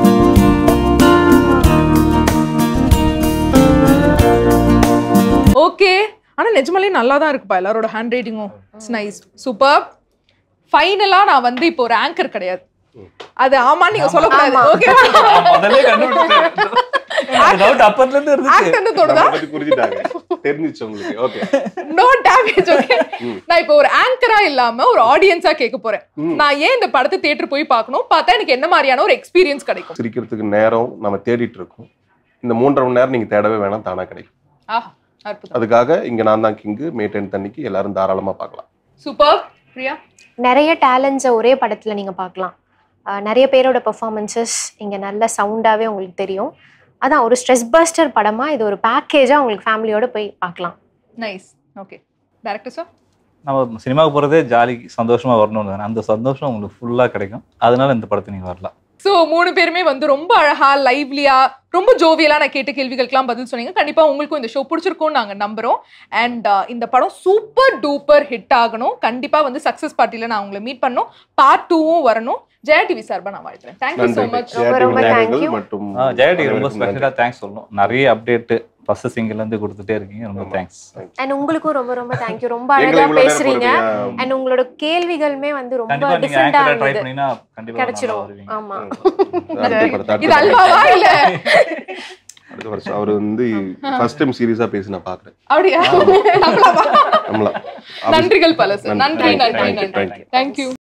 ஓகே ஆனா நிஜமாலே நல்லா தான் இருக்குப்பா எல்லாரோட ஹேண்ட் ரைட்டிங்கும் இட்ஸ் நைஸ் சூப்பர் ஃபைனலா நான் வந்து இப்போ ஒரு ஆங்கர் கிடையாது அது ஆமா நீங்க சொல்லக்கூடாது ஓகேவா முதல்ல கண்டுபிடிச்சேன் டவுட் அப்பத்துல இருந்து இருந்துச்சு ஆக்டர்னு தோணுதா நம்மளை பத்தி புரிஞ்சுட்டாங்க தெரிஞ்சிச்சு உங்களுக்கு ஓகே நோ டேமேஜ் ஓகே நான் இப்போ ஒரு ஆங்கரா இல்லாம ஒரு ஆடியன்ஸா கேட்க போறேன் நான் ஏன் இந்த படத்தை தியேட்டர் போய் பார்க்கணும் பார்த்தா எனக்கு என்ன மாதிரியான ஒரு எக்ஸ்பீரியன்ஸ் கிடைக்கும் சிரிக்கிறதுக்கு நேரம் நம்ம தேடிட்டு இருக்கோம் இந்த மூன்றரை மணி நேரம் நீங்க தேடவே வேணாம் தானா கிடைக்கும் ஆஹ் அற்புதம் அதுக்காக இங்க நான் தான் கிங்கு மே டென்த் அன்னைக்கு எல்லாரும் தாராளமா பார்க்கலாம் சூப்பர் பிரியா நிறைய டேலண்ட்ஸை ஒரே படத்துல நீங்க பார்க்கலாம் ஆஹ் நிறைய பேரோட பெர்ஃபார்மன்சஸ் இங்க நல்ல சவுண்டாவே உங்களுக்கு தெரியும் அதான் ஒரு ஸ்ட்ரெஸ் பஸ்டர் படமா இது ஒரு பேக்கேஜா உங்களுக்கு ஃபேமிலியோட போய் பார்க்கலாம் நைஸ் ஓகே டேரக்டர் சார் நம்ம சினிமாவுக்கு போறதே ஜாலி சந்தோஷமா வரணும்னு தானே அந்த சந்தோஷம் உங்களுக்கு ஃபுல்லா கிடைக்கும் அதனால இந்த படத்தை நீங்க வரலாம் ஸோ மூணு பேருமே வந்து ரொம்ப அழகா லைவ்லியா ரொம்ப ஜோவியலா நான் கேட்ட கேள்விகளுக்கெல்லாம் பதில் சொன்னீங்க கண்டிப்பா உங்களுக்கும் இந்த ஷோ பிடிச்சிருக்கும்னு நாங்க நம்புறோம் அண்ட் இந்த படம் சூப்பர் டூப்பர் ஹிட் ஆகணும் கண்டிப்பா வந்து சக்சஸ் பார்ட்டில நான் உங்களை மீட் பண்ணணும் பார்ட் டூவும் வரணும் ஜெயா டிவி சார்பா நான் வாழ்த்துறேன் தேங்க்யூ ஸோ நன்றி மச் ரொம்ப, ஜெயா ரொம்ப டிவி thank நேயர்கள் you. மற்றும் ஜெயடி ரொம்ப அனைவருக்கும் நன்றி. ஸ்பெஷலா தேங்க்ஸ் சொல்லணும் நிறைய அப்டேட் ஃபர்ஸ்ட் சிங்கிள் இருந்து கொடுத்துட்டே இருக்கீங்க ரொம்ப தேங்க்ஸ் அண்ட் உங்களுக்கும் ரொம்ப ரொம்ப தேங்க்யூ ரொம்ப எங்களை அழகா இவ்வளவு நேரம் பேசுறீங்க பொறுமையா- அண்ட் உங்களோட கேள்விகளுமே வந்து ரொம்ப கண்டிப்பா நீங்க டிஃப்ரெண்டா ஆங்கரா ட்ரை இருந்தது பண்ணீங்கன்னா கண்டிப்பா நல்லா கிடைச்சிரும் வருவீங்க ஆமா அடுத்த படத்தை- அடுத்த இது படத்தை- அல்வாவா இல்ல அடுத்த வருஷம் அவர் வந்து ஃபர்ஸ்ட் டைம் சீரியஸா பேசி நான் பாக்குறேன் அப்படியா நம்மளவா? நம்மள நன்றிகள் பல சார் நன்றி நன்றி Thank you, நன்றி thank you. தேங்க்யூ